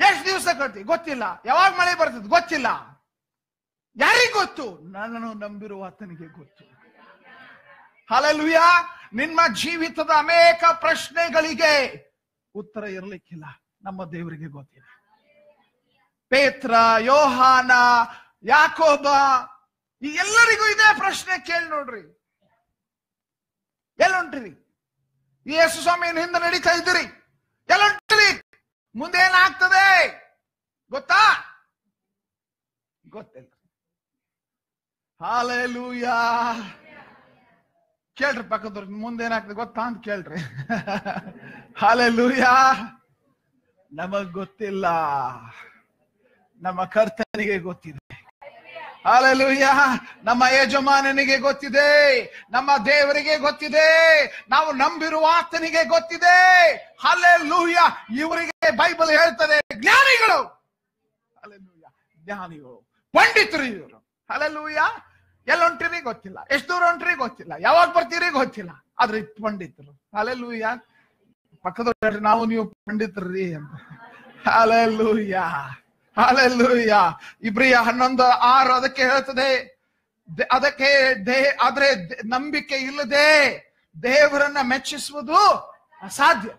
ಎಷ್ಟು ದಿವಸ ಕಟ್ತಿ ಗೊತ್ತಿಲ್ಲ ಯಾವಾಗ ಮಳೆ ಬರ್ತದೆ ಗೊತ್ತಿಲ್ಲ ಯಾರಿಗ್ ಗೊತ್ತು ನನ್ನನ್ನು ನಂಬಿರುವ ಆತನಿಗೆ ಗೊತ್ತು ಹಲಲುಯ ನಿಮ್ಮ ಜೀವಿತದ ಅನೇಕ ಪ್ರಶ್ನೆಗಳಿಗೆ ಉತ್ತರ ಇರಲಿಕ್ಕಿಲ್ಲ ನಮ್ಮ ದೇವರಿಗೆ ಗೊತ್ತಿದೆ ಪೇತ್ರ ಯೋಹಾನ ಯಾಕೋಬ ಈ ಎಲ್ಲರಿಗೂ ಇದೇ ಪ್ರಶ್ನೆ ಕೇಳಿ ನೋಡ್ರಿ ಎಲ್ಲುಂಟ್ರಿ ಈ ಯೇಸು ಸ್ವಾಮಿಯ ಹಿಂದೆ ನಡೀತಾ ಇದ್ದೀರಿ ಎಲ್ಲುಂಟ್ರಿ ಮುಂದೆ ಏನಾಗ್ತದೆ ಗೊತ್ತಾ ಗೊತ್ತಿಲ್ಲ ಹಾಲೆಲೂಯಾ ಕೇಳ್ರಿ ಪಕ್ಕದವ್ರ ಮುಂದೆ ಏನಾಗ್ತದೆ ಗೊತ್ತಾ ಅಂತ ಕೇಳ್ರಿ ಹಾಲೆಲೂಯಾ ನಮಗ್ ಗೊತ್ತಿಲ್ಲ ನಮ್ಮ ಕರ್ತನಿಗೆ ಗೊತ್ತಿದೆ ಹಾಲೆಲೂಯ ನಮ್ಮ ಯಜಮಾನನಿಗೆ ಗೊತ್ತಿದೆ ನಮ್ಮ ದೇವರಿಗೆ ಗೊತ್ತಿದೆ ನಾವು ನಂಬಿರುವ ಆತನಿಗೆ ಗೊತ್ತಿದೆ ಹಾಲೆಲೂಯ ಇವರಿಗೆ ಬೈಬಲ್ ಹೇಳ್ತದೆ ಜ್ಞಾನಿಗಳು ಹಾಲೆಲೂಯ ಜ್ಞಾನಿಗಳು ಪಂಡಿತರು ಇವರು ಹಾಲೆಲೂಯ ಎಲ್ಲ ಹೊಂಟ್ರಿ ಗೊತ್ತಿಲ್ಲ ಎಷ್ಟು ದೂರ ಹೊಂಟ್ರಿ ಗೊತ್ತಿಲ್ಲ ಯಾವಾಗ ಬರ್ತೀರಿ ಗೊತ್ತಿಲ್ಲ ಆದ್ರೆ ಇದ್ ಪಂಡಿತರು ಹಾಲೆಲೂಯ ಪಕ್ಕದ ನಾವು ನೀವು ಪಂಡಿತರ್ರಿ ಅಂತ ಹಾಲೆಲೂಯ ಹಾಲೆಲೂಯ ಇಬ್ರಿಯ ಹನ್ನೊಂದು ಆರು ಅದಕ್ಕೆ ಹೇಳ್ತದೆ ದೆ- ಅದಕ್ಕೆ ದೇ ಆದ್ರೆ ದೆ- ನಂಬಿಕೆ ಇಲ್ಲದೆ ದೇವರನ್ನ ಮೆಚ್ಚಿಸುವುದು ಅಸಾಧ್ಯ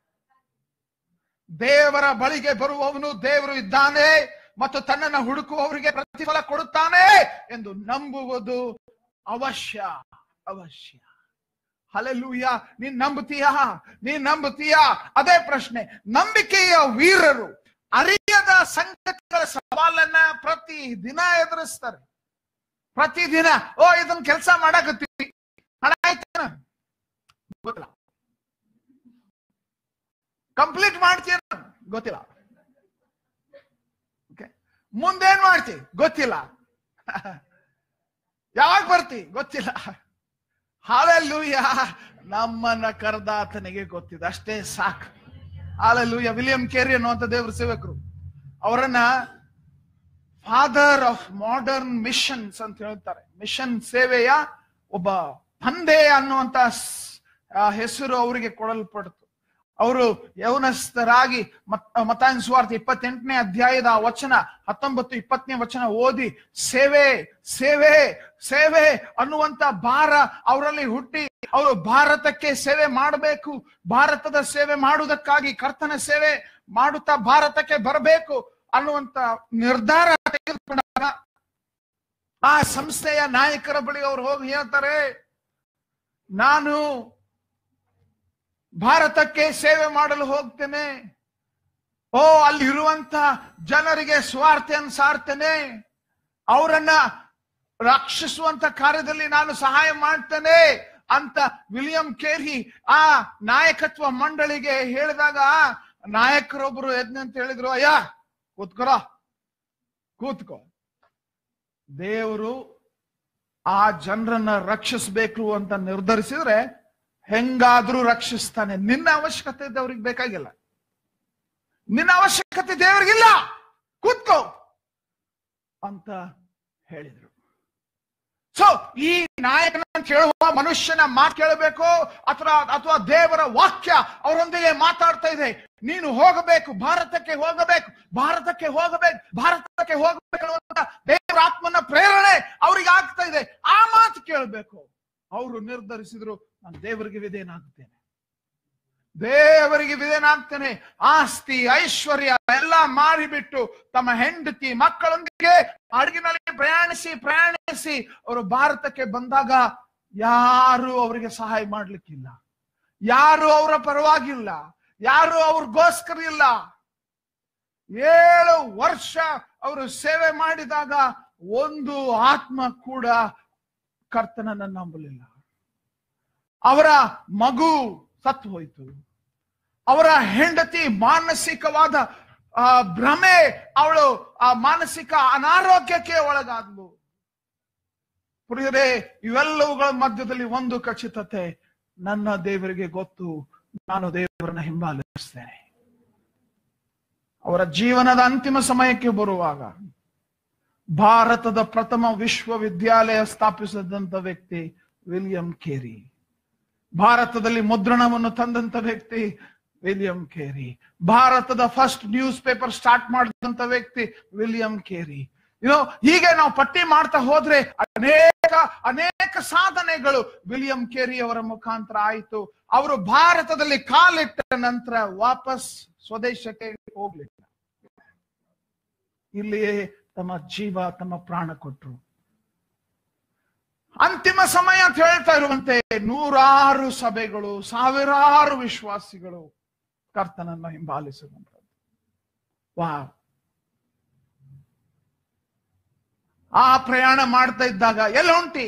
ದೇವರ ಬಳಿಗೆ ಬರುವವನು ದೇವರು ಇದ್ದಾನೆ ಮತ್ತು ತನ್ನನ್ನು ಹುಡುಕುವವರಿಗೆ ಪ್ರತಿಫಲ ಕೊಡುತ್ತಾನೆ ಎಂದು ನಂಬುವುದು ಅವಶ್ಯ ಅವಶ್ಯ ಹಲೆಲೂಯ ನೀನ್ ನಂಬುತ್ತೀಯಾ ನೀನ್ ನಂಬುತ್ತೀಯಾ ಅದೇ ಪ್ರಶ್ನೆ ನಂಬಿಕೆಯ ವೀರರು ಅರಿಯದ ಸಂಗತಿಗಳ ಸವಾಲನ್ನ ಪ್ರತಿ ದಿನ ಎದುರಿಸ್ತಾರೆ ಪ್ರತಿದಿನ ಓ ಇದನ್ನ ಕೆಲಸ ಮಾಡಾಕತ್ತೀವಿ ಹಣ ಆಯ್ತೇನ ಗೊತ್ತಿಲ್ಲ ಕಂಪ್ಲೀಟ್ ಮಾಡ್ತೀರ ಗೊತ್ತಿಲ್ಲ ಓಕೆ ಮುಂದೇನ್ ಮಾಡ್ತಿ ಗೊತ್ತಿಲ್ಲ ಯಾವಾಗ ಬರ್ತಿ ಗೊತ್ತಿಲ್ಲ ಹಾಲೆಲ್ಲೂಯ ನಮ್ಮನ್ನ ಕರೆದಾತನಿಗೆ ಗೊತ್ತಿದೆ ಅಷ್ಟೇ ಸಾಕು ಹಾಲೆಲ್ಲೂಯ ವಿಲಿಯಂ ಕೇರಿ ಅನ್ನುವಂಥ ದೇವ್ರ ಸೇವಕರು ಅವರನ್ನ ಫಾದರ್ ಆಫ್ ಮಾಡರ್ನ್ ಮಿಷನ್ಸ್ ಅಂತ ಹೇಳ್ತಾರೆ ಮಿಷನ್ ಸೇವೆಯ ಒಬ್ಬ ತಂದೆ ಅನ್ನುವಂತ ಸ್- ಆ ಹೆಸರು ಅವರಿಗೆ ಕೊಡಲ್ಪಡ್ತು ಅವರು ಯೌನಸ್ಥರಾಗಿ ಮತಾಯನ ಸುವಾರ್ಥ ಇಪ್ಪತ್ತೆಂಟನೇ ಅಧ್ಯಾಯದ ಆ ವಚನ ಹತ್ತೊಂಬತ್ತು ಇಪ್ಪತ್ತನೇ ವಚನ ಓದಿ ಸೇವೆ ಸೇವೆ ಸೇವೆ ಅನ್ನುವಂತ ಭಾರ ಅವರಲ್ಲಿ ಹುಟ್ಟಿ ಅವರು ಭಾರತಕ್ಕೆ ಸೇವೆ ಮಾಡಬೇಕು ಭಾರತದ ಸೇವೆ ಮಾಡುವುದಕ್ಕಾಗಿ ಕರ್ತನ ಸೇವೆ ಮಾಡುತ್ತಾ ಭಾರತಕ್ಕೆ ಬರಬೇಕು ಅನ್ನುವಂತ ನಿರ್ಧಾರ ತೆಗೆದುಕೊಂಡಾಗ ಆ ಸಂಸ್ಥೆಯ ನಾಯಕರ ಬಳಿ ಅವರು ಹೋಗಿ ಹೇಳ್ತಾರೆ ನಾನು ಭಾರತಕ್ಕೆ ಸೇವೆ ಮಾಡಲು ಹೋಗ್ತೇನೆ ಓ ಅಲ್ಲಿ ಇರುವಂತ ಜನರಿಗೆ ಸ್ವಾರ್ಥೆಯನ್ನು ಸಾರ್ತೇನೆ ಅವರನ್ನ ರಕ್ಷಿಸುವಂತ ಕಾರ್ಯದಲ್ಲಿ ನಾನು ಸಹಾಯ ಮಾಡ್ತೇನೆ ಅಂತ ವಿಲಿಯಂ ಕೇರಿ ಆ ನಾಯಕತ್ವ ಮಂಡಳಿಗೆ ಹೇಳಿದಾಗ ನಾಯಕರೊಬ್ರು ಎದ್ನ ಅಂತ ಹೇಳಿದ್ರು ಅಯ್ಯ ಕೂತ್ಕೊರ ಕೂತ್ಕೋ ದೇವರು ಆ ಜನರನ್ನ ರಕ್ಷಿಸ್ಬೇಕು ಅಂತ ನಿರ್ಧರಿಸಿದ್ರೆ ಹೆಂಗಾದ್ರೂ ರಕ್ಷಿಸ್ತಾನೆ ನಿನ್ನ ಅವಶ್ಯಕತೆ ದೇವ್ರಿಗೆ ಬೇಕಾಗಿಲ್ಲ ನಿನ್ನ ಅವಶ್ಯಕತೆ ದೇವರಿಗಿಲ್ಲ ಕೂತ್ಕೋ ಅಂತ ಹೇಳಿದ್ರು ಸೊ ಈ ನಾಯಕನ ಕೇಳುವ ಮನುಷ್ಯನ ಮಾತು ಕೇಳಬೇಕು ಅಥವಾ ಅಥವಾ ದೇವರ ವಾಕ್ಯ ಅವರೊಂದಿಗೆ ಮಾತಾಡ್ತಾ ಇದೆ ನೀನು ಹೋಗಬೇಕು ಭಾರತಕ್ಕೆ ಹೋಗಬೇಕು ಭಾರತಕ್ಕೆ ಹೋಗಬೇಕು ಭಾರತಕ್ಕೆ ಹೋಗಬೇಕು ಅನ್ನುವಂತ ದೇವರ ಆತ್ಮನ ಪ್ರೇರಣೆ ಅವರಿಗೆ ಆಗ್ತಾ ಇದೆ ಆ ಮಾತು ಕೇಳಬೇಕು ಅವರು ನಿರ್ಧರಿಸಿದ್ರು ನಾನು ದೇವರಿಗೆ ವಿಧೇಯನಾಗುತ್ತೇನೆ ದೇವರಿಗೆ ವಿಧೇಯನಾಗ್ತೇನೆ ಆಸ್ತಿ ಐಶ್ವರ್ಯ ಎಲ್ಲ ಮಾರಿಬಿಟ್ಟು ತಮ್ಮ ಹೆಂಡತಿ ಮಕ್ಕಳೊಂದಿಗೆ ಹಡಗಿನಲ್ಲಿ ಪ್ರಯಾಣಿಸಿ ಪ್ರಯಾಣಿಸಿ ಅವರು ಭಾರತಕ್ಕೆ ಬಂದಾಗ ಯಾರು ಅವರಿಗೆ ಸಹಾಯ ಮಾಡ್ಲಿಕ್ಕಿಲ್ಲ ಯಾರು ಅವರ ಪರವಾಗಿಲ್ಲ ಯಾರು ಅವ್ರಿಗೋಸ್ಕರ ಇಲ್ಲ ಏಳು ವರ್ಷ ಅವರು ಸೇವೆ ಮಾಡಿದಾಗ ಒಂದು ಆತ್ಮ ಕೂಡ ಕರ್ತನನ್ನ ನಂಬಲಿಲ್ಲ ಅವರ ಮಗು ಸತ್ತು ಹೋಯಿತು ಅವರ ಹೆಂಡತಿ ಮಾನಸಿಕವಾದ ಆ ಭ್ರಮೆ ಅವಳು ಆ ಮಾನಸಿಕ ಅನಾರೋಗ್ಯಕ್ಕೆ ಒಳಗಾದ್ಲು ಪ್ರಿಯರೇ ಇವೆಲ್ಲವುಗಳ ಮಧ್ಯದಲ್ಲಿ ಒಂದು ಖಚಿತತೆ ನನ್ನ ದೇವರಿಗೆ ಗೊತ್ತು ನಾನು ದೇವರನ್ನ ಹಿಂಬಾಲಿಸ್ತೇನೆ ಅವರ ಜೀವನದ ಅಂತಿಮ ಸಮಯಕ್ಕೆ ಬರುವಾಗ ಭಾರತದ ಪ್ರಥಮ ವಿಶ್ವವಿದ್ಯಾಲಯ ಸ್ಥಾಪಿಸಿದಂತ ವ್ಯಕ್ತಿ ವಿಲಿಯಂ ಕೇರಿ ಭಾರತದಲ್ಲಿ ಮುದ್ರಣವನ್ನು ತಂದಂತ ವ್ಯಕ್ತಿ ವಿಲಿಯಂ ಕೇರಿ ಭಾರತದ ಫಸ್ಟ್ ನ್ಯೂಸ್ ಪೇಪರ್ ಸ್ಟಾರ್ಟ್ ಮಾಡಿದಂತ ವ್ಯಕ್ತಿ ವಿಲಿಯಂ ಕೇರಿ ಏನೋ ಹೀಗೆ ನಾವು ಪಟ್ಟಿ ಮಾಡ್ತಾ ಹೋದ್ರೆ ಅನೇಕ ಅನೇಕ ಸಾಧನೆಗಳು ವಿಲಿಯಂ ಕೇರಿ ಅವರ ಮುಖಾಂತರ ಆಯಿತು ಅವರು ಭಾರತದಲ್ಲಿ ಕಾಲಿಟ್ಟ ನಂತರ ವಾಪಸ್ ಸ್ವದೇಶಕ್ಕೆ ಹೋಗ್ಲಿಲ್ಲ ಇಲ್ಲಿಯೇ ತಮ್ಮ ಜೀವ ತಮ್ಮ ಪ್ರಾಣ ಕೊಟ್ರು ಅಂತಿಮ ಸಮಯ ಅಂತ ಹೇಳ್ತಾ ಇರುವಂತೆ ನೂರಾರು ಸಭೆಗಳು ಸಾವಿರಾರು ವಿಶ್ವಾಸಿಗಳು ಕರ್ತನನ್ನು ಹಿಂಬಾಲಿಸುವಂಥದ್ದು ವಾ ಆ ಪ್ರಯಾಣ ಮಾಡ್ತಾ ಇದ್ದಾಗ ಎಲ್ಲ ಹೊಂಟಿ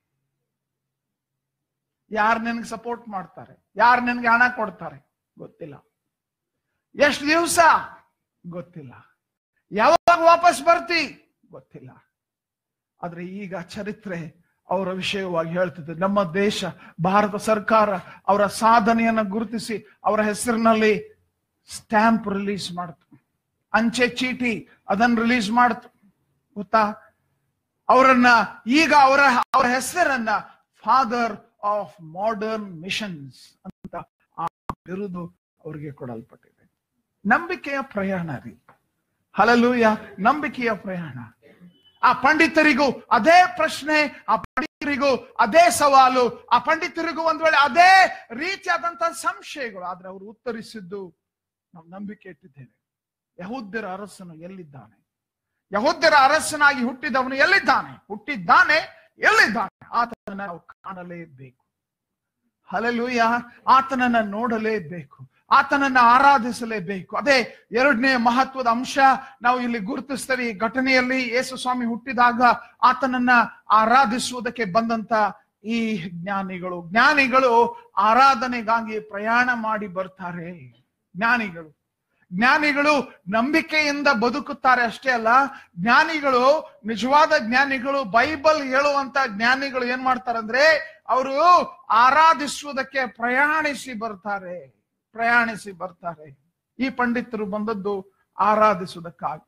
ಯಾರು ನಿನಗೆ ಸಪೋರ್ಟ್ ಮಾಡ್ತಾರೆ ಯಾರು ನಿನಗೆ ಹಣ ಕೊಡ್ತಾರೆ ಗೊತ್ತಿಲ್ಲ ಎಷ್ಟು ದಿವಸ ಗೊತ್ತಿಲ್ಲ ಯಾವಾಗ ವಾಪಸ್ ಬರ್ತಿ ಗೊತ್ತಿಲ್ಲ ಆದ್ರೆ ಈಗ ಚರಿತ್ರೆ ಅವರ ವಿಷಯವಾಗಿ ಹೇಳ್ತಿದೆ ನಮ್ಮ ದೇಶ ಭಾರತ ಸರ್ಕಾರ ಅವರ ಸಾಧನೆಯನ್ನ ಗುರುತಿಸಿ ಅವರ ಹೆಸರಿನಲ್ಲಿ ಸ್ಟ್ಯಾಂಪ್ ರಿಲೀಸ್ ಮಾಡ್ತು ಅಂಚೆ ಚೀಟಿ ಅದನ್ನ ರಿಲೀಸ್ ಮಾಡ್ತು ಗೊತ್ತಾ ಅವರನ್ನ ಈಗ ಅವರ ಅವರ ಹೆಸರನ್ನ ಫಾದರ್ ಆಫ್ ಮಾಡರ್ನ್ ಮಿಷನ್ಸ್ ಅಂತ ಆ ಬಿರುದು ಅವರಿಗೆ ಕೊಡಲ್ಪಟ್ಟಿದೆ ನಂಬಿಕೆಯ ಪ್ರಯಾಣ ರೀ ಹಲಲೂಯ ನಂಬಿಕೆಯ ಪ್ರಯಾಣ ಆ ಪಂಡಿತರಿಗೂ ಅದೇ ಪ್ರಶ್ನೆ ಆ ಪಂಡಿತರಿಗೂ ಅದೇ ಸವಾಲು ಆ ಪಂಡಿತರಿಗೂ ಒಂದ್ ವೇಳೆ ಅದೇ ರೀತಿಯಾದಂತಹ ಸಂಶಯಗಳು ಆದ್ರೆ ಅವರು ಉತ್ತರಿಸಿದ್ದು ನಾವು ನಂಬಿಕೆ ಇಟ್ಟಿದ್ದೇವೆ ಯಹೂದ್ಯರ ಅರಸನು ಎಲ್ಲಿದ್ದಾನೆ ಯಹೂದ್ಯರ ಅರಸನಾಗಿ ಹುಟ್ಟಿದವನು ಎಲ್ಲಿದ್ದಾನೆ ಹುಟ್ಟಿದ್ದಾನೆ ಎಲ್ಲಿದ್ದಾನೆ ಆತನನ್ನ ನಾವು ಕಾಣಲೇಬೇಕು ಹಲಲೂಯ ಆತನನ್ನ ನೋಡಲೇಬೇಕು ಆತನನ್ನ ಆರಾಧಿಸಲೇಬೇಕು ಅದೇ ಎರಡನೇ ಮಹತ್ವದ ಅಂಶ ನಾವು ಇಲ್ಲಿ ಗುರುತಿಸ್ತೇವೆ ಈ ಘಟನೆಯಲ್ಲಿ ಯೇಸು ಸ್ವಾಮಿ ಹುಟ್ಟಿದಾಗ ಆತನನ್ನ ಆರಾಧಿಸುವುದಕ್ಕೆ ಬಂದಂತ ಈ ಜ್ಞಾನಿಗಳು ಜ್ಞಾನಿಗಳು ಆರಾಧನೆಗಾಗಿ ಪ್ರಯಾಣ ಮಾಡಿ ಬರ್ತಾರೆ ಜ್ಞಾನಿಗಳು ಜ್ಞಾನಿಗಳು ನಂಬಿಕೆಯಿಂದ ಬದುಕುತ್ತಾರೆ ಅಷ್ಟೇ ಅಲ್ಲ ಜ್ಞಾನಿಗಳು ನಿಜವಾದ ಜ್ಞಾನಿಗಳು ಬೈಬಲ್ ಹೇಳುವಂತ ಜ್ಞಾನಿಗಳು ಏನ್ ಮಾಡ್ತಾರಂದ್ರೆ ಅವರು ಆರಾಧಿಸುವುದಕ್ಕೆ ಪ್ರಯಾಣಿಸಿ ಬರ್ತಾರೆ ಪ್ರಯಾಣಿಸಿ ಬರ್ತಾರೆ ಈ ಪಂಡಿತರು ಬಂದದ್ದು ಆರಾಧಿಸುವುದಕ್ಕಾಗಿ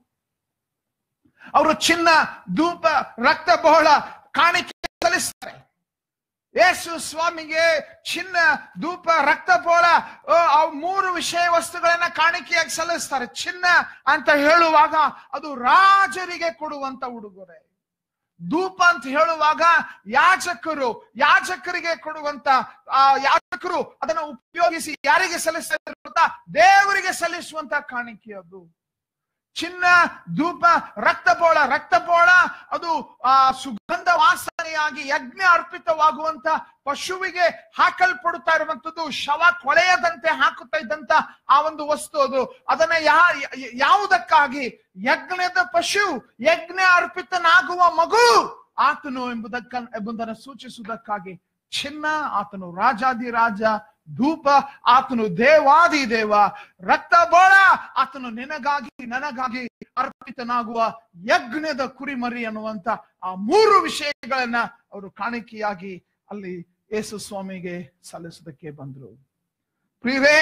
ಅವರು ಚಿನ್ನ ಧೂಪ ರಕ್ತ ಬಹಳ ಕಾಣಿಕೆ ಸಲ್ಲಿಸ್ತಾರೆ ಯೇಸು ಸ್ವಾಮಿಗೆ ಚಿನ್ನ ಧೂಪ ರಕ್ತ ಬೋಳ ಆ ಮೂರು ವಿಷಯ ವಸ್ತುಗಳನ್ನ ಕಾಣಿಕೆಯಾಗಿ ಸಲ್ಲಿಸ್ತಾರೆ ಚಿನ್ನ ಅಂತ ಹೇಳುವಾಗ ಅದು ರಾಜರಿಗೆ ಕೊಡುವಂತ ಉಡುಗೊರೆ ಧೂಪ ಅಂತ ಹೇಳುವಾಗ ಯಾಜಕರು ಯಾಜಕರಿಗೆ ಕೊಡುವಂತ ಆ ಯಾಜಕರು ಅದನ್ನ ಉಪಯೋಗಿಸಿ ಯಾರಿಗೆ ಸಲ್ಲಿಸ್ತಾರೆ ಗೊತ್ತಾ ದೇವರಿಗೆ ಸಲ್ಲಿಸುವಂತ ಕಾಣಿಕೆ ಅದು ಚಿನ್ನ ಧೂಪ ರಕ್ತಬೋಳ ರಕ್ತಬೋಳ ಅದು ಆ ಸುಗಂಧ ವಾಸನೆಯಾಗಿ ಯಜ್ಞ ಅರ್ಪಿತವಾಗುವಂತ ಪಶುವಿಗೆ ಹಾಕಲ್ಪಡುತ್ತಾ ಇರುವಂತದ್ದು ಶವ ಕೊಳೆಯದಂತೆ ಹಾಕುತ್ತಾ ಇದ್ದಂತ ಆ ಒಂದು ವಸ್ತು ಅದು ಅದನ್ನ ಯಾ ಯಾವುದಕ್ಕಾಗಿ ಯಜ್ಞದ ಪಶು ಯಜ್ಞ ಅರ್ಪಿತನಾಗುವ ಮಗು ಆತನು ಎಂಬುದಕ್ಕ ಎಂಬುದನ್ನು ಸೂಚಿಸುವುದಕ್ಕಾಗಿ ಚಿನ್ನ ಆತನು ರಾಜಾದಿ ರಾಜ ಧೂಪ ಆತನು ದೇವಾದಿ ದೇವ ರಕ್ತ ಬೋಳ ಆತನು ನಿನಗಾಗಿ ನನಗಾಗಿ ಅರ್ಪಿತನಾಗುವ ಯಜ್ಞದ ಕುರಿಮರಿ ಅನ್ನುವಂತ ಆ ಮೂರು ವಿಷಯಗಳನ್ನ ಅವರು ಕಾಣಿಕೆಯಾಗಿ ಅಲ್ಲಿ ಯೇಸು ಸ್ವಾಮಿಗೆ ಸಲ್ಲಿಸೋದಕ್ಕೆ ಬಂದ್ರು ಪ್ರಿಯರೇ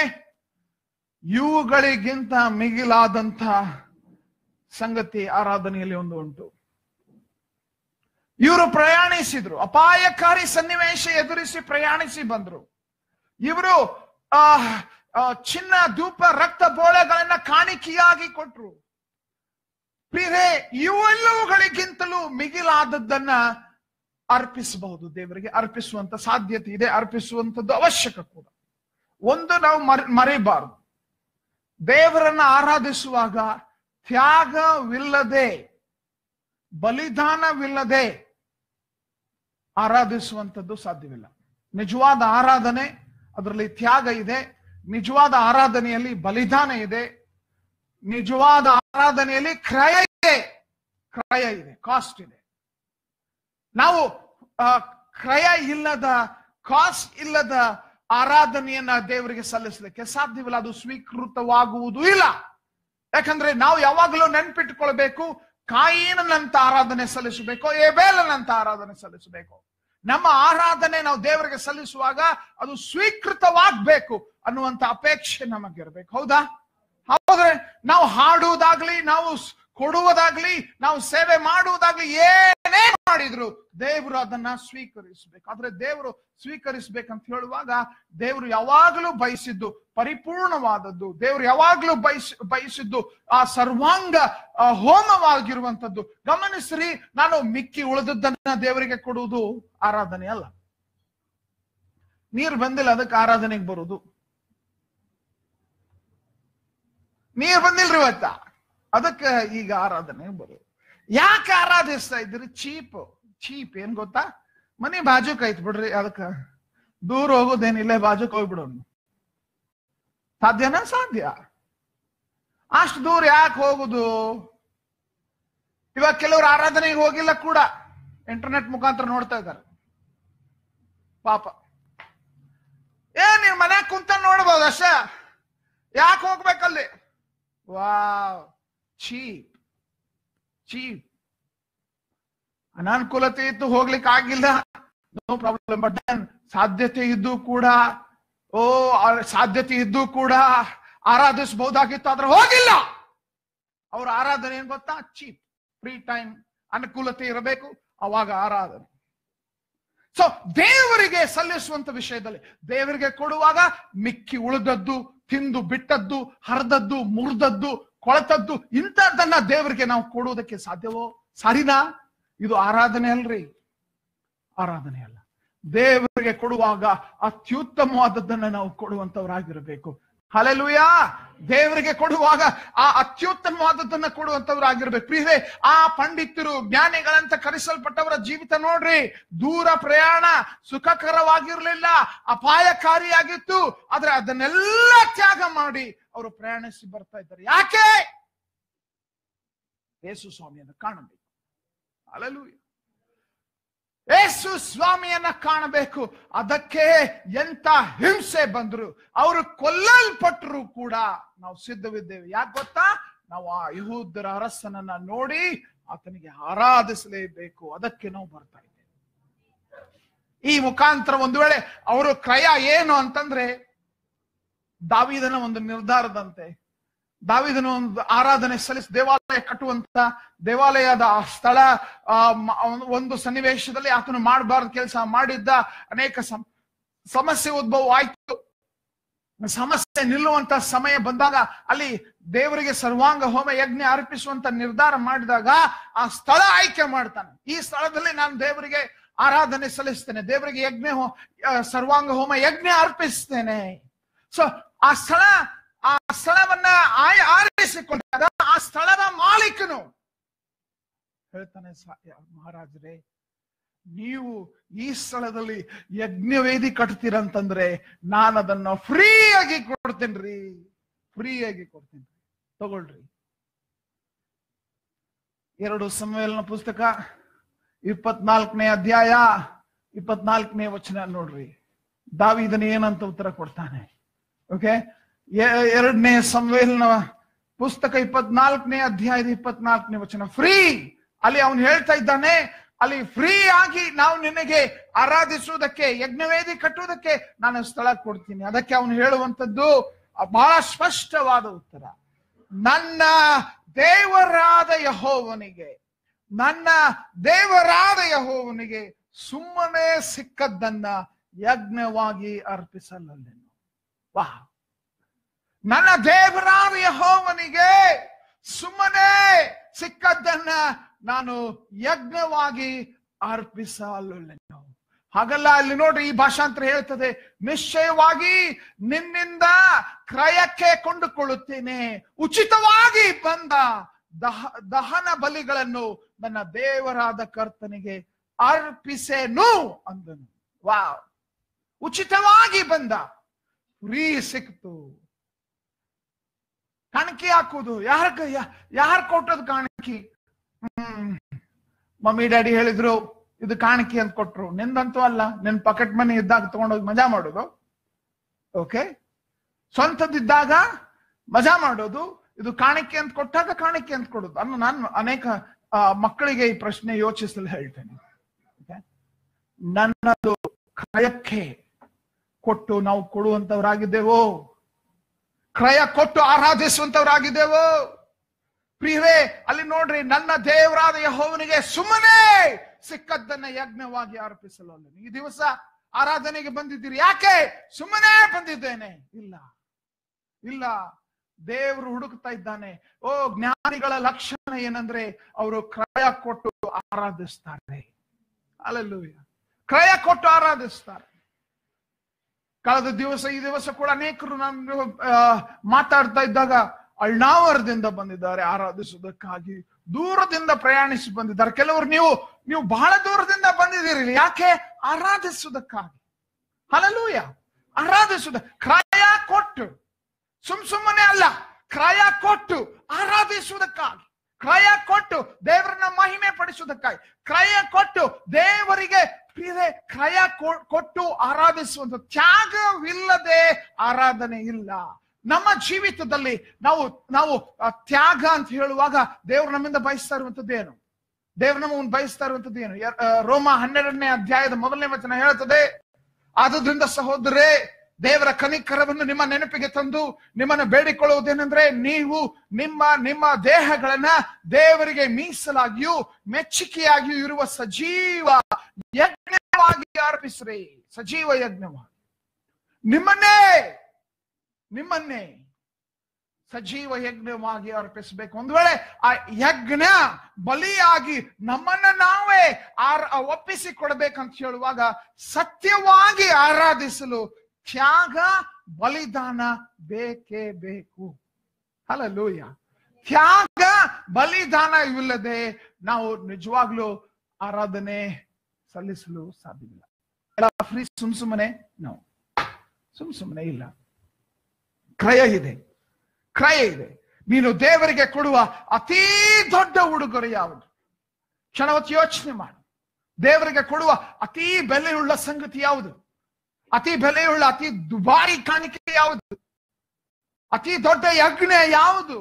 ಇವುಗಳಿಗಿಂತ ಮಿಗಿಲಾದಂತ ಸಂಗತಿ ಆರಾಧನೆಯಲ್ಲಿ ಒಂದು ಉಂಟು ಇವರು ಪ್ರಯಾಣಿಸಿದ್ರು ಅಪಾಯಕಾರಿ ಸನ್ನಿವೇಶ ಎದುರಿಸಿ ಪ್ರಯಾಣಿಸಿ ಬಂದ್ರು ಇವರು ಆ ಆ, ಚಿನ್ನ ಧೂಪ ರಕ್ತ ಬೋಳೆಗಳನ್ನ ಕಾಣಿಕೆಯಾಗಿ ಕೊಟ್ರು ಪ್ರಿಯರೇ ಇವೆಲ್ಲವುಗಳಿಗಿಂತಲೂ ಮಿಗಿಲಾದದ್ದನ್ನ ಅರ್ಪಿಸಬಹುದು ದೇವರಿಗೆ ಅರ್ಪಿಸುವಂತ ಸಾಧ್ಯತೆ ಇದೆ ಅರ್ಪಿಸುವಂತದ್ದು ಅವಶ್ಯಕ ಕೂಡ ಒಂದು ನಾವು ಮರೆ ಮರೆಯಬಾರದು ದೇವರನ್ನ ಆರಾಧಿಸುವಾಗ ತ್ಯಾಗವಿಲ್ಲದೆ ಬಲಿದಾನವಿಲ್ಲದೆ ಆರಾಧಿಸುವಂಥದ್ದು ಸಾಧ್ಯವಿಲ್ಲ ನಿಜವಾದ ಆರಾಧನೆ ಅದರಲ್ಲಿ ತ್ಯಾಗ ಇದೆ ನಿಜವಾದ ಆರಾಧನೆಯಲ್ಲಿ ಬಲಿದಾನ ಇದೆ ನಿಜವಾದ ಆರಾಧನೆಯಲ್ಲಿ ಕ್ರಯ ಇದೆ ಕ್ರಯ ಇದೆ ಕಾಸ್ಟ್ ಇದೆ ನಾವು ಆ, ಕ್ರಯ ಇಲ್ಲದ ಕಾಸ್ಟ್ ಇಲ್ಲದ ಆರಾಧನೆಯನ್ನ ದೇವರಿಗೆ ಸಲ್ಲಿಸಲಿಕ್ಕೆ ಸಾಧ್ಯವಿಲ್ಲ ಅದು ಸ್ವೀಕೃತವಾಗುವುದು ಇಲ್ಲ ಯಾಕಂದ್ರೆ ನಾವು ಯಾವಾಗಲೂ ನೆನ್ಪಿಟ್ಟುಕೊಳ್ಬೇಕು ಕಾಯಿನಂತ ಆರಾಧನೆ ಸಲ್ಲಿಸಬೇಕು ಏಬೇಲನಂತ ಆರಾಧನೆ ಸಲ್ಲಿಸಬೇಕು ನಮ್ಮ ಆರಾಧನೆ ನಾವು ದೇವರಿಗೆ ಸಲ್ಲಿಸುವಾಗ ಅದು ಸ್ವೀಕೃತವಾಗ್ಬೇಕು ಅನ್ನುವಂತ ಅಪೇಕ್ಷೆ ನಮಗಿರ್ಬೇಕು ಹೌದಾ ಹೌದ್ರೆ ನಾವು ಹಾಡುವುದಾಗ್ಲಿ ನಾವು ಸ್- ಕೊಡುವುದಾಗ್ಲಿ ನಾವು ಸೇವೆ ಮಾಡುವುದಾಗ್ಲಿ ಏನೇ ಮಾಡಿದ್ರು ದೇವರು ಅದನ್ನ ಸ್ವೀಕರಿಸ್ಬೇಕು ಆದ್ರೆ ದೇವರು ಸ್ವೀಕರಿಸ್ಬೇಕಂತ ಹೇಳುವಾಗ ದೇವರು ಯಾವಾಗಲೂ ಬಯಸಿದ್ದು ಪರಿಪೂರ್ಣವಾದದ್ದು ದೇವರು ಯಾವಾಗಲೂ ಬಯಸ್ ಬಯಸಿದ್ದು ಆ ಸರ್ವಾಂಗ ಆ, ಹೋಮವಾಗಿರುವಂತದ್ದು ಗಮನಿಸ್ರಿ ನಾನು ಮಿಕ್ಕಿ ಉಳಿದದ್ದನ್ನ ದೇವರಿಗೆ ಕೊಡುವುದು ಆರಾಧನೆ ಅಲ್ಲ ನೀರು ಬಂದಿಲ್ಲ ಅದಕ್ಕೆ ಆರಾಧನೆಗೆ ಬರುವುದು ನೀರ್ ಬಂದಿಲ್ರಿ ಇವತ್ತ ಅದಕ್ಕೆ ಈಗ ಆರಾಧನೆ ಬರೋದು ಯಾಕೆ ಆರಾಧಿಸ್ತಾ ಇದ್ರಿ ಚೀಪ್ ಚೀಪ್ ಏನ್ ಗೊತ್ತಾ ಮನೆ ಬಾಜುಕ್ ಐತ್ ಬಿಡ್ರಿ ಅದಕ್ಕ ದೂರ ಹೋಗೋದೇನಿಲ್ಲ ಬಾಜುಕ್ ಹೋಗ್ಬಿಡೋಣ ಸಾಧ್ಯನಾ ಸಾಧ್ಯ ಅಷ್ಟು ದೂರ ಯಾಕೆ ಹೋಗುದು ಇವಾಗ ಕೆಲವರು ಆರಾಧನೆಗೆ ಹೋಗಿಲ್ಲ ಕೂಡ ಇಂಟರ್ನೆಟ್ ಮುಖಾಂತರ ನೋಡ್ತಾ ಇದ್ದಾರೆ ಪಾಪ ಏ ನೀನ್ ಮನ್ಯಾಗ ಕುಂತ ನೋಡ್ಬೋದು ಅಷ್ಟೇ ಯಾಕೆ ಹೋಗ್ಬೇಕಲ್ಲಿ ವಾವ್ ಚೀಪ್ ಚೀಪ್ ಅನಾನುಕೂಲತೆ ಇತ್ತು ಹೋಗ್ಲಿಕ್ಕೆ ಆಗಿಲ್ಲ ನೋ ಪ್ರಾಬ್ಲಮ್ ಬಟ್ ಸಾಧ್ಯತೆ ಇದ್ದು ಕೂಡ ಓ ಆ- ಸಾಧ್ಯತೆ ಇದ್ದು ಕೂಡ ಆರಾಧಿಸಬಹುದಾಗಿತ್ತು ಆದ್ರೆ ಹೋಗಿಲ್ಲ ಅವ್ರ ಆರಾಧನೆ ಏನ್ ಗೊತ್ತಾ ಚೀಪ್ ಫ್ರೀ ಟೈಮ್ ಅನುಕೂಲತೆ ಇರಬೇಕು ಅವಾಗ ಆರಾಧನೆ ಸೊ ದೇವರಿಗೆ ಸಲ್ಲಿಸುವಂತ ವಿಷಯದಲ್ಲಿ ದೇವರಿಗೆ ಕೊಡುವಾಗ ಮಿಕ್ಕಿ ಉಳಿದದ್ದು ತಿಂದು ಬಿಟ್ಟದ್ದು ಹರಿದದ್ದು ಮುರಿದದ್ದು ಕೊಳತದ್ದು ಇಂಥದ್ದನ್ನ ದೇವರಿಗೆ ನಾವು ಕೊಡುವುದಕ್ಕೆ ಸಾಧ್ಯವೋ ಸರಿನಾ ಇದು ಆರಾಧನೆ ಅಲ್ರಿ ಆರಾಧನೆ ಅಲ್ಲ ದೇವರಿಗೆ ಕೊಡುವಾಗ ಅತ್ಯುತ್ತಮವಾದದ್ದನ್ನ ನಾವು ಕೊಡುವಂತವರಾಗಿರಬೇಕು ಹಲೆಲುಯಾ ದೇವರಿಗೆ ಕೊಡುವಾಗ ಆ ಅತ್ಯುತ್ತಮವಾದದ್ದನ್ನ ಕೊಡುವಂತವರಾಗಿರ್ಬೇಕು ಪ್ರಿಯರೇ ಆ ಪಂಡಿತರು ಜ್ಞಾನಿಗಳಂತ ಕರೆಸಲ್ಪಟ್ಟವರ ಜೀವಿತ ನೋಡ್ರಿ ದೂರ ಪ್ರಯಾಣ ಸುಖಕರವಾಗಿರ್ಲಿಲ್ಲ ಅಪಾಯಕಾರಿಯಾಗಿತ್ತು ಆದ್ರೆ ಅದನ್ನೆಲ್ಲ ತ್ಯಾಗ ಮಾಡಿ ಅವರು ಪ್ರಯಾಣಿಸಿ ಬರ್ತಾ ಇದ್ದಾರೆ ಯಾಕೆ ಯೇಸು ಸ್ವಾಮಿಯನ್ನು ಕಾಣಬೇಕು ಅಲಲುಯ ಯೇಸು ಸ್ವಾಮಿಯನ್ನ ಕಾಣಬೇಕು ಅದಕ್ಕೆ ಎಂತ ಹಿಂಸೆ ಬಂದ್ರು ಅವರು ಕೊಲ್ಲಲ್ಪಟ್ಟರು ಕೂಡ ನಾವು ಸಿದ್ಧವಿದ್ದೇವೆ ಯಾಕೆ ಗೊತ್ತಾ ನಾವು ಆ ಯಹೂದರ ಅರಸನನ್ನ ನೋಡಿ ಆತನಿಗೆ ಆರಾಧಿಸಲೇಬೇಕು ಅದಕ್ಕೆ ನಾವು ಬರ್ತಾ ಇದ್ದೇವೆ ಈ ಮುಖಾಂತರ ಒಂದು ವೇಳೆ ಅವರು ಕ್ರಯ ಏನು ಅಂತಂದ್ರೆ ದಾವಿದನ ಒಂದು ನಿರ್ಧಾರದಂತೆ ದಾವಿದನ ಒಂದು ಆರಾಧನೆ ಸಲ್ಲಿಸಿ ದೇವಾಲಯ ಕಟ್ಟುವಂತ ದೇವಾಲಯದ ಆ ಸ್ಥಳ ಆ, ಮ- ಒಂದು ಸನ್ನಿವೇಶದಲ್ಲಿ ಆತನು ಮಾಡಬಾರ್ದು ಕೆಲಸ ಮಾಡಿದ್ದ ಅನೇಕ ಸಮ್- ಸಮಸ್ಯೆ ಉದ್ಭವ ಆಯ್ತು ಸಮಸ್ಯೆ ನಿಲ್ಲುವಂತ ಸಮಯ ಬಂದಾಗ ಅಲ್ಲಿ ದೇವರಿಗೆ ಸರ್ವಾಂಗ ಹೋಮ ಯಜ್ಞ ಅರ್ಪಿಸುವಂತ ನಿರ್ಧಾರ ಮಾಡಿದಾಗ ಆ ಸ್ಥಳ ಆಯ್ಕೆ ಮಾಡ್ತಾನೆ ಈ ಸ್ಥಳದಲ್ಲಿ ನಾನು ದೇವರಿಗೆ ಆರಾಧನೆ ಸಲ್ಲಿಸ್ತೇನೆ ದೇವರಿಗೆ ಯಜ್ಞ ಹೋ- ಆ, ಸರ್ವಾಂಗ ಹೋಮ ಯಜ್ಞ ಅರ್ಪಿಸ್ತೇನೆ ಸೊ ಆ ಸ್ಥಳ ಆ ಸ್ಥಳವನ್ನ ಆಯ್ ಆರಿಸಿಕೊಂಡಾಗ ಆ ಸ್ಥಳದ ಮಾಲೀಕನು ಹೇಳ್ತಾನೆ ಸ- ಮಹಾರಾಜರೇ ನೀವು ಈ ಸ್ಥಳದಲ್ಲಿ ಯಜ್ಞವೇದಿ ಕಟ್ತೀರಂತಂದ್ರೆ ನಾನು ಅದನ್ನ ಫ್ರೀ ಆಗಿ ಕೊಡ್ತೇನ್ರಿ ಫ್ರೀ ಆಗಿ ಕೊಡ್ತೀನಿ ತಗೊಳ್ರಿ ಎರಡು ಸಮ್ಮೇಳನ ಪುಸ್ತಕ ಇಪ್ಪತ್ನಾಲ್ಕನೇ ಅಧ್ಯಾಯ ಇಪ್ಪತ್ನಾಲ್ಕನೇ ವಚನ ನೋಡ್ರಿ ದಾವಿದನ ಏನಂತ ಉತ್ತರ ಕೊಡ್ತಾನೆ ಓಕೆ ಎರಡನೇ ಸಂವೇಲನ ಪುಸ್ತಕ ಇಪ್ಪತ್ನಾಲ್ಕನೇ ಅಧ್ಯಾಯದ ಇಪ್ಪತ್ನಾಲ್ಕನೇ ವಚನ ಫ್ರೀ ಅಲ್ಲಿ ಅವನು ಹೇಳ್ತಾ ಇದ್ದಾನೆ ಅಲ್ಲಿ ಫ್ರೀ ಆಗಿ ನಾವು ನಿನಗೆ ಆರಾಧಿಸುವುದಕ್ಕೆ ಯಜ್ಞವೇದಿ ಕಟ್ಟುವುದಕ್ಕೆ ನಾನು ಸ್ಥಳ ಕೊಡ್ತೀನಿ ಅದಕ್ಕೆ ಅವನು ಹೇಳುವಂತದ್ದು ಬಹಳ ಸ್ಪಷ್ಟವಾದ ಉತ್ತರ ನನ್ನ ದೇವರಾದ ಯಹೋವನಿಗೆ ನನ್ನ ದೇವರಾದ ಯಹೋವನಿಗೆ ಸುಮ್ಮನೆ ಸಿಕ್ಕದ್ದನ್ನ ಯಜ್ಞವಾಗಿ ಅರ್ಪಿಸಲಲ್ಲೆನು ವಾ ನನ್ನ ದೇವರಾದ ಯಹೋವನಿಗೆ ಸುಮ್ಮನೆ ಸಿಕ್ಕದ್ದನ್ನ ನಾನು ಯಜ್ಞವಾಗಿ ಅರ್ಪಿಸಲಲ್ಲೆನು ಹಾಗಲ್ಲ ಅಲ್ಲಿ ನೋಡ್ರಿ ಈ ಭಾಷಾಂತರ ಹೇಳ್ತದೆ ನಿಶ್ಚಯವಾಗಿ ನಿನ್ನಿಂದ ಕ್ರಯಕ್ಕೆ ಕೊಂಡುಕೊಳ್ಳುತ್ತೇನೆ ಉಚಿತವಾಗಿ ಬಂದ ದಹ ದಹನ ಬಲಿಗಳನ್ನು ನನ್ನ ದೇವರಾದ ಕರ್ತನಿಗೆ ಅರ್ಪಿಸೇನು ಅಂದನು ವಾ ಉಚಿತವಾಗಿ ಬಂದ ಫ್ರೀ ಸಿಕ್ತು ಕಾಣಿಕೆ ಹಾಕುದು ಯಾರ ಯಾರು ಕೊಟ್ಟದು ಕಾಣಿಕೆ ಹ್ಮ್ ಮಮ್ಮಿ ಡ್ಯಾಡಿ ಹೇಳಿದ್ರು ಇದು ಕಾಣಿಕೆ ಅಂತ ಕೊಟ್ರು ನಿಂದಂತೂ ಅಲ್ಲ ನಿನ್ ಪಾಕೆಟ್ ಮನಿ ಇದ್ದಾಗ ತಗೊಂಡೋಗಿ ಮಜಾ ಮಾಡೋದು ಓಕೆ ಸ್ವಂತದಿದ್ದಾಗ ಮಜಾ ಮಾಡೋದು ಇದು ಕಾಣಿಕೆ ಅಂತ ಕೊಟ್ಟಾಗ ಕಾಣಿಕೆ ಅಂತ ಕೊಡೋದು ಅನ್ನು ನಾನು ಅನೇಕ ಆ, ಮಕ್ಕಳಿಗೆ ಈ ಪ್ರಶ್ನೆ ಯೋಚಿಸಲು ಹೇಳ್ತೇನೆ Okay? ನನ್ನದು ಕ್ರಯಕ್ಕೆ ಕೊಟ್ಟು ನಾವು ಕೊಡುವಂತವರಾಗಿದ್ದೇವೋ ಕ್ರಯ ಕೊಟ್ಟು ಆರಾಧಿಸುವಂತವರಾಗಿದ್ದೇವೋ ಪ್ರಿಯವೇ ಅಲ್ಲಿ ನೋಡ್ರಿ ನನ್ನ ದೇವರಾದ ಯಹೋವನಿಗೆ ಸುಮ್ಮನೆ ಸಿಕ್ಕದ್ದನ್ನ ಯಜ್ಞವಾಗಿ ಅರ್ಪಿಸಲು ಅಲ್ಲ ಈ ದಿವಸ ಆರಾಧನೆಗೆ ಬಂದಿದ್ದೀರಿ ಯಾಕೆ ಸುಮ್ಮನೆ ಬಂದಿದ್ದೇನೆ ಇಲ್ಲ ಇಲ್ಲ ದೇವರು ಹುಡುಕ್ತಾ ಇದ್ದಾನೆ ಓ ಜ್ಞಾನಿಗಳ ಲಕ್ಷಣ ಏನಂದ್ರೆ ಅವರು ಕ್ರಯ ಕೊಟ್ಟು ಆರಾಧಿಸ್ತಾರೆ ಅಲ್ಲಲ್ಲೂಯ ಕ್ರಯ ಕೊಟ್ಟು ಆರಾಧಿಸ್ತಾರೆ ಕಳೆದ ದಿವಸ ಈ ದಿವಸ ಕೂಡ ಅನೇಕರು ನಾನು ಆ, ಮಾತಾಡ್ತಾ ಇದ್ದಾಗ ಅಳ್ನಾವರದಿಂದ ಬಂದಿದ್ದಾರೆ ಆರಾಧಿಸುವುದಕ್ಕಾಗಿ ದೂರದಿಂದ ಪ್ರಯಾಣಿಸಿ ಬಂದಿದ್ದಾರೆ ಕೆಲವರು ನೀವು ನೀವು ಬಹಳ ದೂರದಿಂದ ಬಂದಿದ್ದೀರಿ ಯಾಕೆ ಆರಾಧಿಸುವುದಕ್ಕಾಗಿ ಹಲಲೂಯ ಆರಾಧಿಸುವುದ ಕ್ರಯ ಕೊಟ್ಟು ಸುಮ್ ಸುಮ್ಮನೆ ಅಲ್ಲ ಕ್ರಯ ಕೊಟ್ಟು ಆರಾಧಿಸುವುದಕ್ಕಾಗಿ ಕ್ರಯ ಕೊಟ್ಟು ದೇವರನ್ನ ಮಹಿಮೆ ಪಡಿಸುವುದಕ್ಕಾಗಿ ಕ್ರಯ ಕೊಟ್ಟು ದೇವರಿಗೆ ಪ್ರಿಯರೇ ಕ್ರಯ ಕೊ- ಕೊಟ್ಟು ಆರಾಧಿಸುವಂತ ತ್ಯಾಗವಿಲ್ಲದೆ ಆರಾಧನೆ ಇಲ್ಲ ನಮ್ಮ ಜೀವಿತದಲ್ಲಿ ನಾವು ನಾವು ಆ ತ್ಯಾಗ ಅಂತ ಹೇಳುವಾಗ ದೇವರು ನಮ್ಮಿಂದ ಬಯಸ್ತಾ ಇರುವಂತದ್ದು ಏನು ದೇವರು ನಮ್ಮನ್ನು ಬಯಸ್ತಾ ಇರುವಂತದ್ದು ಏನು ಯ- ಆ, ರೋಮ ಹನ್ನೆರಡನೇ ಅಧ್ಯಾಯದ ಮೊದಲನೇ ವಚನ ಹೇಳ್ತದೆ ಆದುದರಿಂದ ಸಹೋದರೇ ದೇವರ ಕನಿಕರವನ್ನು ನಿಮ್ಮ ನೆನಪಿಗೆ ತಂದು ನಿಮ್ಮನ್ನು ಬೇಡಿಕೊಳ್ಳುವುದೇನೆಂದ್ರೆ ನೀವು ನಿಮ್ಮ ನಿಮ್ಮ ದೇಹಗಳನ್ನ ದೇವರಿಗೆ ಮೀಸಲಾಗಿಯೂ ಮೆಚ್ಚುಗೆಯಾಗಿಯೂ ಇರುವ ಸಜೀವ ಯಜ್ಞವಾಗಿ ಅರ್ಪಿಸ್ರಿ ಸಜೀವ ಯಜ್ಞವಾಗಿ ನಿಮ್ಮನ್ನೇ ನಿಮ್ಮನ್ನೇ ಸಜೀವ ಯಜ್ಞವಾಗಿ ಅರ್ಪಿಸಬೇಕು ಒಂದು ವೇಳೆ ಆ ಯಜ್ಞ ಬಲಿಯಾಗಿ ನಮ್ಮನ್ನ ನಾವೇ ಆರ್ ಒಪ್ಪಿಸಿ ಕೊಡಬೇಕಂತ ಹೇಳುವಾಗ ಸತ್ಯವಾಗಿ ಆರಾಧಿಸಲು ತ್ಯಾಗ ಬಲಿದಾನ ಬೇಕೇ ಬೇಕು ಹಲಲೂಯ ತ್ಯಾಗ ಬಲಿದಾನ ಇಲ್ಲದೆ ನಾವು ನಿಜವಾಗ್ಲೂ ಆರಾಧನೆ ಸಲ್ಲಿಸಲು ಸಾಧ್ಯವಿಲ್ಲ ಎಲ್ಲ ಫ್ರೀ ಸುಮ್ ಸುಮ್ಮನೆ ನಾವು ಸುಮ್ ಸುಮ್ಮನೆ ಇಲ್ಲ ಕ್ರಯ ಇದೆ ಕ್ರಯ ಇದೆ ನೀನು ದೇವರಿಗೆ ಕೊಡುವ ಅತೀ ದೊಡ್ಡ ಉಡುಗೊರೆ ಯಾವುದು ಕ್ಷಣವತ್ತು ಯೋಚನೆ ಮಾಡು ದೇವರಿಗೆ ಕೊಡುವ ಅತೀ ಬೆಲೆಯುಳ್ಳ ಸಂಗತಿ ಯಾವುದು ಅತಿ ಬೆಲೆಯುಳ್ಳ ಅತಿ ದುಬಾರಿ ಕಾಣಿಕೆ ಯಾವುದು ಅತಿ ದೊಡ್ಡ ಯಜ್ಞ ಯಾವುದು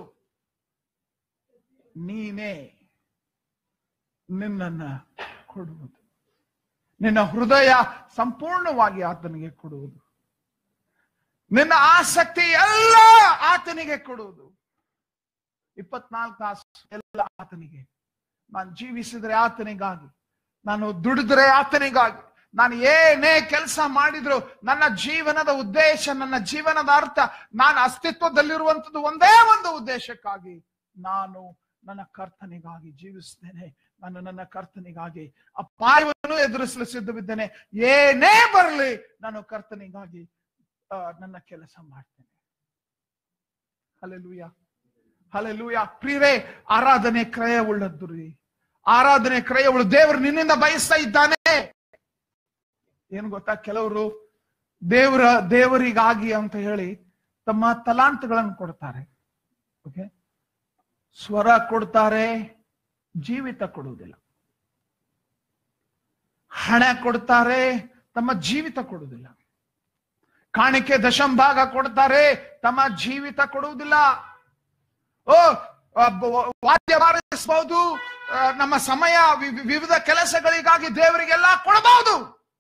ನೀನೇ ನಿನ್ನನ್ನ ಕೊಡುವುದು ನಿನ್ನ ಹೃದಯ ಸಂಪೂರ್ಣವಾಗಿ ಆತನಿಗೆ ಕೊಡುವುದು ನಿನ್ನ ಆಸಕ್ತಿ ಎಲ್ಲ ಆತನಿಗೆ ಕೊಡುವುದು ಇಪ್ಪತ್ನಾಲ್ಕು ತಾಸು ಎಲ್ಲ ಆತನಿಗೆ ನಾನು ಜೀವಿಸಿದ್ರೆ ಆತನಿಗಾಗಿ ನಾನು ದುಡಿದ್ರೆ ಆತನಿಗಾಗಿ ನಾನು ಏನೇ ಕೆಲಸ ಮಾಡಿದ್ರು ನನ್ನ ಜೀವನದ ಉದ್ದೇಶ ನನ್ನ ಜೀವನದ ಅರ್ಥ ನಾನು ಅಸ್ತಿತ್ವದಲ್ಲಿರುವಂತದ್ದು ಒಂದೇ ಒಂದು ಉದ್ದೇಶಕ್ಕಾಗಿ ನಾನು ನನ್ನ ಕರ್ತನಿಗಾಗಿ ಜೀವಿಸ್ತೇನೆ ನಾನು ನನ್ನ ಕರ್ತನಿಗಾಗಿ ಅಪಾಯವನ್ನು ಎದುರಿಸಲು ಸಿದ್ಧವಿದ್ದೇನೆ ಏನೇ ಬರಲಿ ನಾನು ಕರ್ತನಿಗಾಗಿ ಆ, ನನ್ನ ಕೆಲಸ ಮಾಡ್ತೇನೆ ಹಲೆಲೂಯ ಹಲೆಲೂಯ ಪ್ರಿಯರೇ ಆರಾಧನೆ ಕ್ರಯ ಉಳ್ಳದ್ದು ರೀ ಆರಾಧನೆ ಕ್ರಯ ಉಳ್ಳ ದೇವರು ನಿನ್ನಿಂದ ಬಯಸ್ತಾ ಇದ್ದಾನೆ ಏನ್ ಗೊತ್ತಾ ಕೆಲವರು ದೇವರ ದೇವರಿಗಾಗಿ ಅಂತ ಹೇಳಿ ತಮ್ಮ ತಲಾಂತಗಳನ್ನು ಕೊಡ್ತಾರೆ ಓಕೆ ಸ್ವರ ಕೊಡ್ತಾರೆ ಜೀವಿತ ಕೊಡುವುದಿಲ್ಲ ಹಣ ಕೊಡ್ತಾರೆ ತಮ್ಮ ಜೀವಿತ ಕೊಡುವುದಿಲ್ಲ ಕಾಣಿಕೆ ದಶಂಭಾಗ ಕೊಡ್ತಾರೆ ತಮ್ಮ ಜೀವಿತ ಕೊಡುವುದಿಲ್ಲ ಓ ಆ, ಬ- ವಾದ್ಯ ಬಾರಿಸಬಹುದು ಆ, ನಮ್ಮ ಸಮಯ ವಿ- ವಿ- ವಿವಿಧ ಕೆಲಸಗಳಿಗಾಗಿ ದೇವರಿಗೆಲ್ಲ ಕೊಡಬಹುದು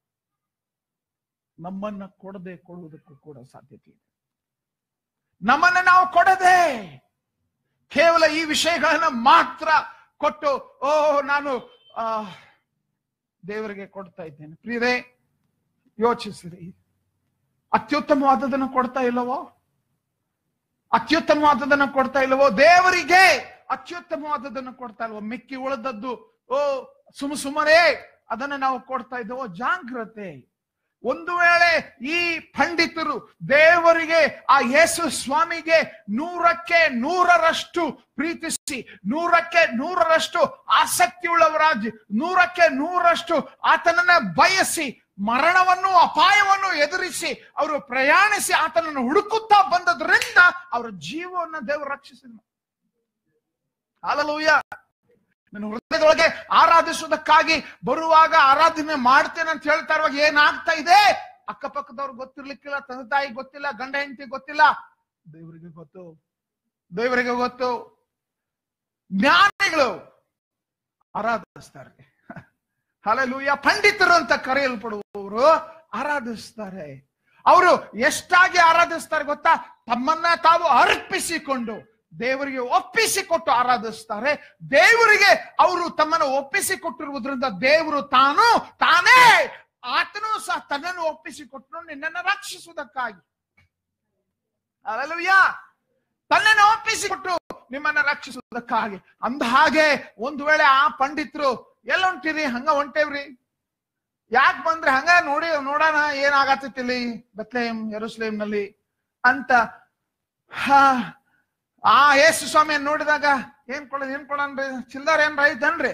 ನಮ್ಮನ್ನ ಕೊಡದೆ ಕೊಡುವುದಕ್ಕೂ ಕೂಡ ಸಾಧ್ಯತೆ ಇದೆ ನಮ್ಮನ್ನ ನಾವು ಕೊಡದೆ ಕೇವಲ ಈ ವಿಷಯಗಳನ್ನ ಮಾತ್ರ ಕೊಟ್ಟು ಓ ನಾನು ಆ ದೇವರಿಗೆ ಕೊಡ್ತಾ ಇದ್ದೇನೆ ಪ್ರಿಯರೇ ಯೋಚಿಸಿರಿ ಅತ್ಯುತ್ತಮವಾದದನ್ನು ಕೊಡ್ತಾ ಇಲ್ಲವೋ ಅತ್ಯುತ್ತಮವಾದದನ್ನು ಕೊಡ್ತಾ ಇಲ್ಲವೋ ದೇವರಿಗೆ ಅತ್ಯುತ್ತಮವಾದದನ್ನು ಕೊಡ್ತಾ ಇಲ್ವೋ ಮಿಕ್ಕಿ ಉಳಿದದ್ದು ಓ ಸುಮ ಸುಮ್ಮನೆ ಅದನ್ನ ನಾವು ಕೊಡ್ತಾ ಇದ್ದೇವೋ ಜಾಗ್ರತೆ ಒಂದು ವೇಳೆ ಈ ಪಂಡಿತರು ದೇವರಿಗೆ ಆ ಯೇಸು ಸ್ವಾಮಿಗೆ ನೂರಕ್ಕೆ ನೂರರಷ್ಟು ಪ್ರೀತಿಸಿ ನೂರಕ್ಕೆ ನೂರರಷ್ಟು ಆಸಕ್ತಿ ಉಳ್ಳವರಾಗಿ ನೂರಕ್ಕೆ ನೂರರಷ್ಟು ಆತನನ್ನ ಬಯಸಿ ಮರಣವನ್ನು ಅಪಾಯವನ್ನು ಎದುರಿಸಿ ಅವರು ಪ್ರಯಾಣಿಸಿ ಆತನನ್ನು ಹುಡುಕುತ್ತಾ ಬಂದದ್ರಿಂದ ಅವರ ಜೀವವನ್ನ ದೇವರು ರಕ್ಷಿಸಿದ ಹಾಲಲೂಯ ನನ್ನ ಹೃದಯದೊಳಗೆ ಆರಾಧಿಸುವುದಕ್ಕಾಗಿ ಬರುವಾಗ ಆರಾಧನೆ ಮಾಡ್ತೇನೆ ಅಂತ ಹೇಳ್ತಾ ಇರುವಾಗ ಏನಾಗ್ತಾ ಇದೆ ಅಕ್ಕಪಕ್ಕದವ್ರು ಗೊತ್ತಿರ್ಲಿಕ್ಕಿಲ್ಲ ತಂದೆ ತಾಯಿ ಗೊತ್ತಿಲ್ಲ ಗಂಡ ಹೆಂಡತಿ ಗೊತ್ತಿಲ್ಲ ದೇವರಿಗೆ ಗೊತ್ತು ದೇವರಿಗೆ ಗೊತ್ತು ಜ್ಞಾನಿಗಳು ಆರಾಧಿಸ್ತಾರೆ ಹಲಲೂಯ ಪಂಡಿತರು ಅಂತ ಕರೆಯಲ್ಪಡುವವರು ಆರಾಧಿಸ್ತಾರೆ ಅವರು ಎಷ್ಟಾಗಿ ಆರಾಧಿಸ್ತಾರೆ ಗೊತ್ತಾ ತಮ್ಮನ್ನ ತಾವು ಅರ್ಪಿಸಿಕೊಂಡು ದೇವರಿಗೆ ಒಪ್ಪಿಸಿಕೊಟ್ಟು ಆರಾಧಿಸ್ತಾರೆ ದೇವರಿಗೆ ಅವರು ತಮ್ಮನ್ನು ಒಪ್ಪಿಸಿಕೊಟ್ಟಿರುವುದರಿಂದ ದೇವರು ತಾನು ತಾನೇ ಆತನು ಸಹ ತನ್ನನ್ನು ಒಪ್ಪಿಸಿಕೊಟ್ಟು ನಿನ್ನನ್ನು ರಕ್ಷಿಸುವುದಕ್ಕಾಗಿ ಅಲ್ಲಲ್ವಿಯಾ ತನ್ನನ್ನು ಒಪ್ಪಿಸಿಕೊಟ್ಟು ನಿಮ್ಮನ್ನ ರಕ್ಷಿಸುವುದಕ್ಕಾಗಿ ಅಂದ ಹಾಗೆ ಒಂದು ವೇಳೆ ಆ ಪಂಡಿತರು ಎಲ್ಲ ಹೊಂಟಿರಿ ಹಂಗ ಹೊಂಟೇವ್ರಿ ಯಾಕೆ ಬಂದ್ರೆ ಹಂಗ ನೋಡಿ ನೋಡೋಣ ಏನಾಗತ್ತೈತಿ ಇಲ್ಲಿ ಬತ್ಲೇಮ್ ಯರುಸ್ಲೇಮ್ನಲ್ಲಿ ಅಂತ ಹಾ ಆ ಯೇಸು ಸ್ವಾಮಿಯನ್ನ ನೋಡಿದಾಗ ಏನ್ ಕೊಡ ಏನ್ ಕೊಡನ್ರಿ ಚಿಲ್ಲರ್ ಏನ್ರ ಐತನ್ರಿ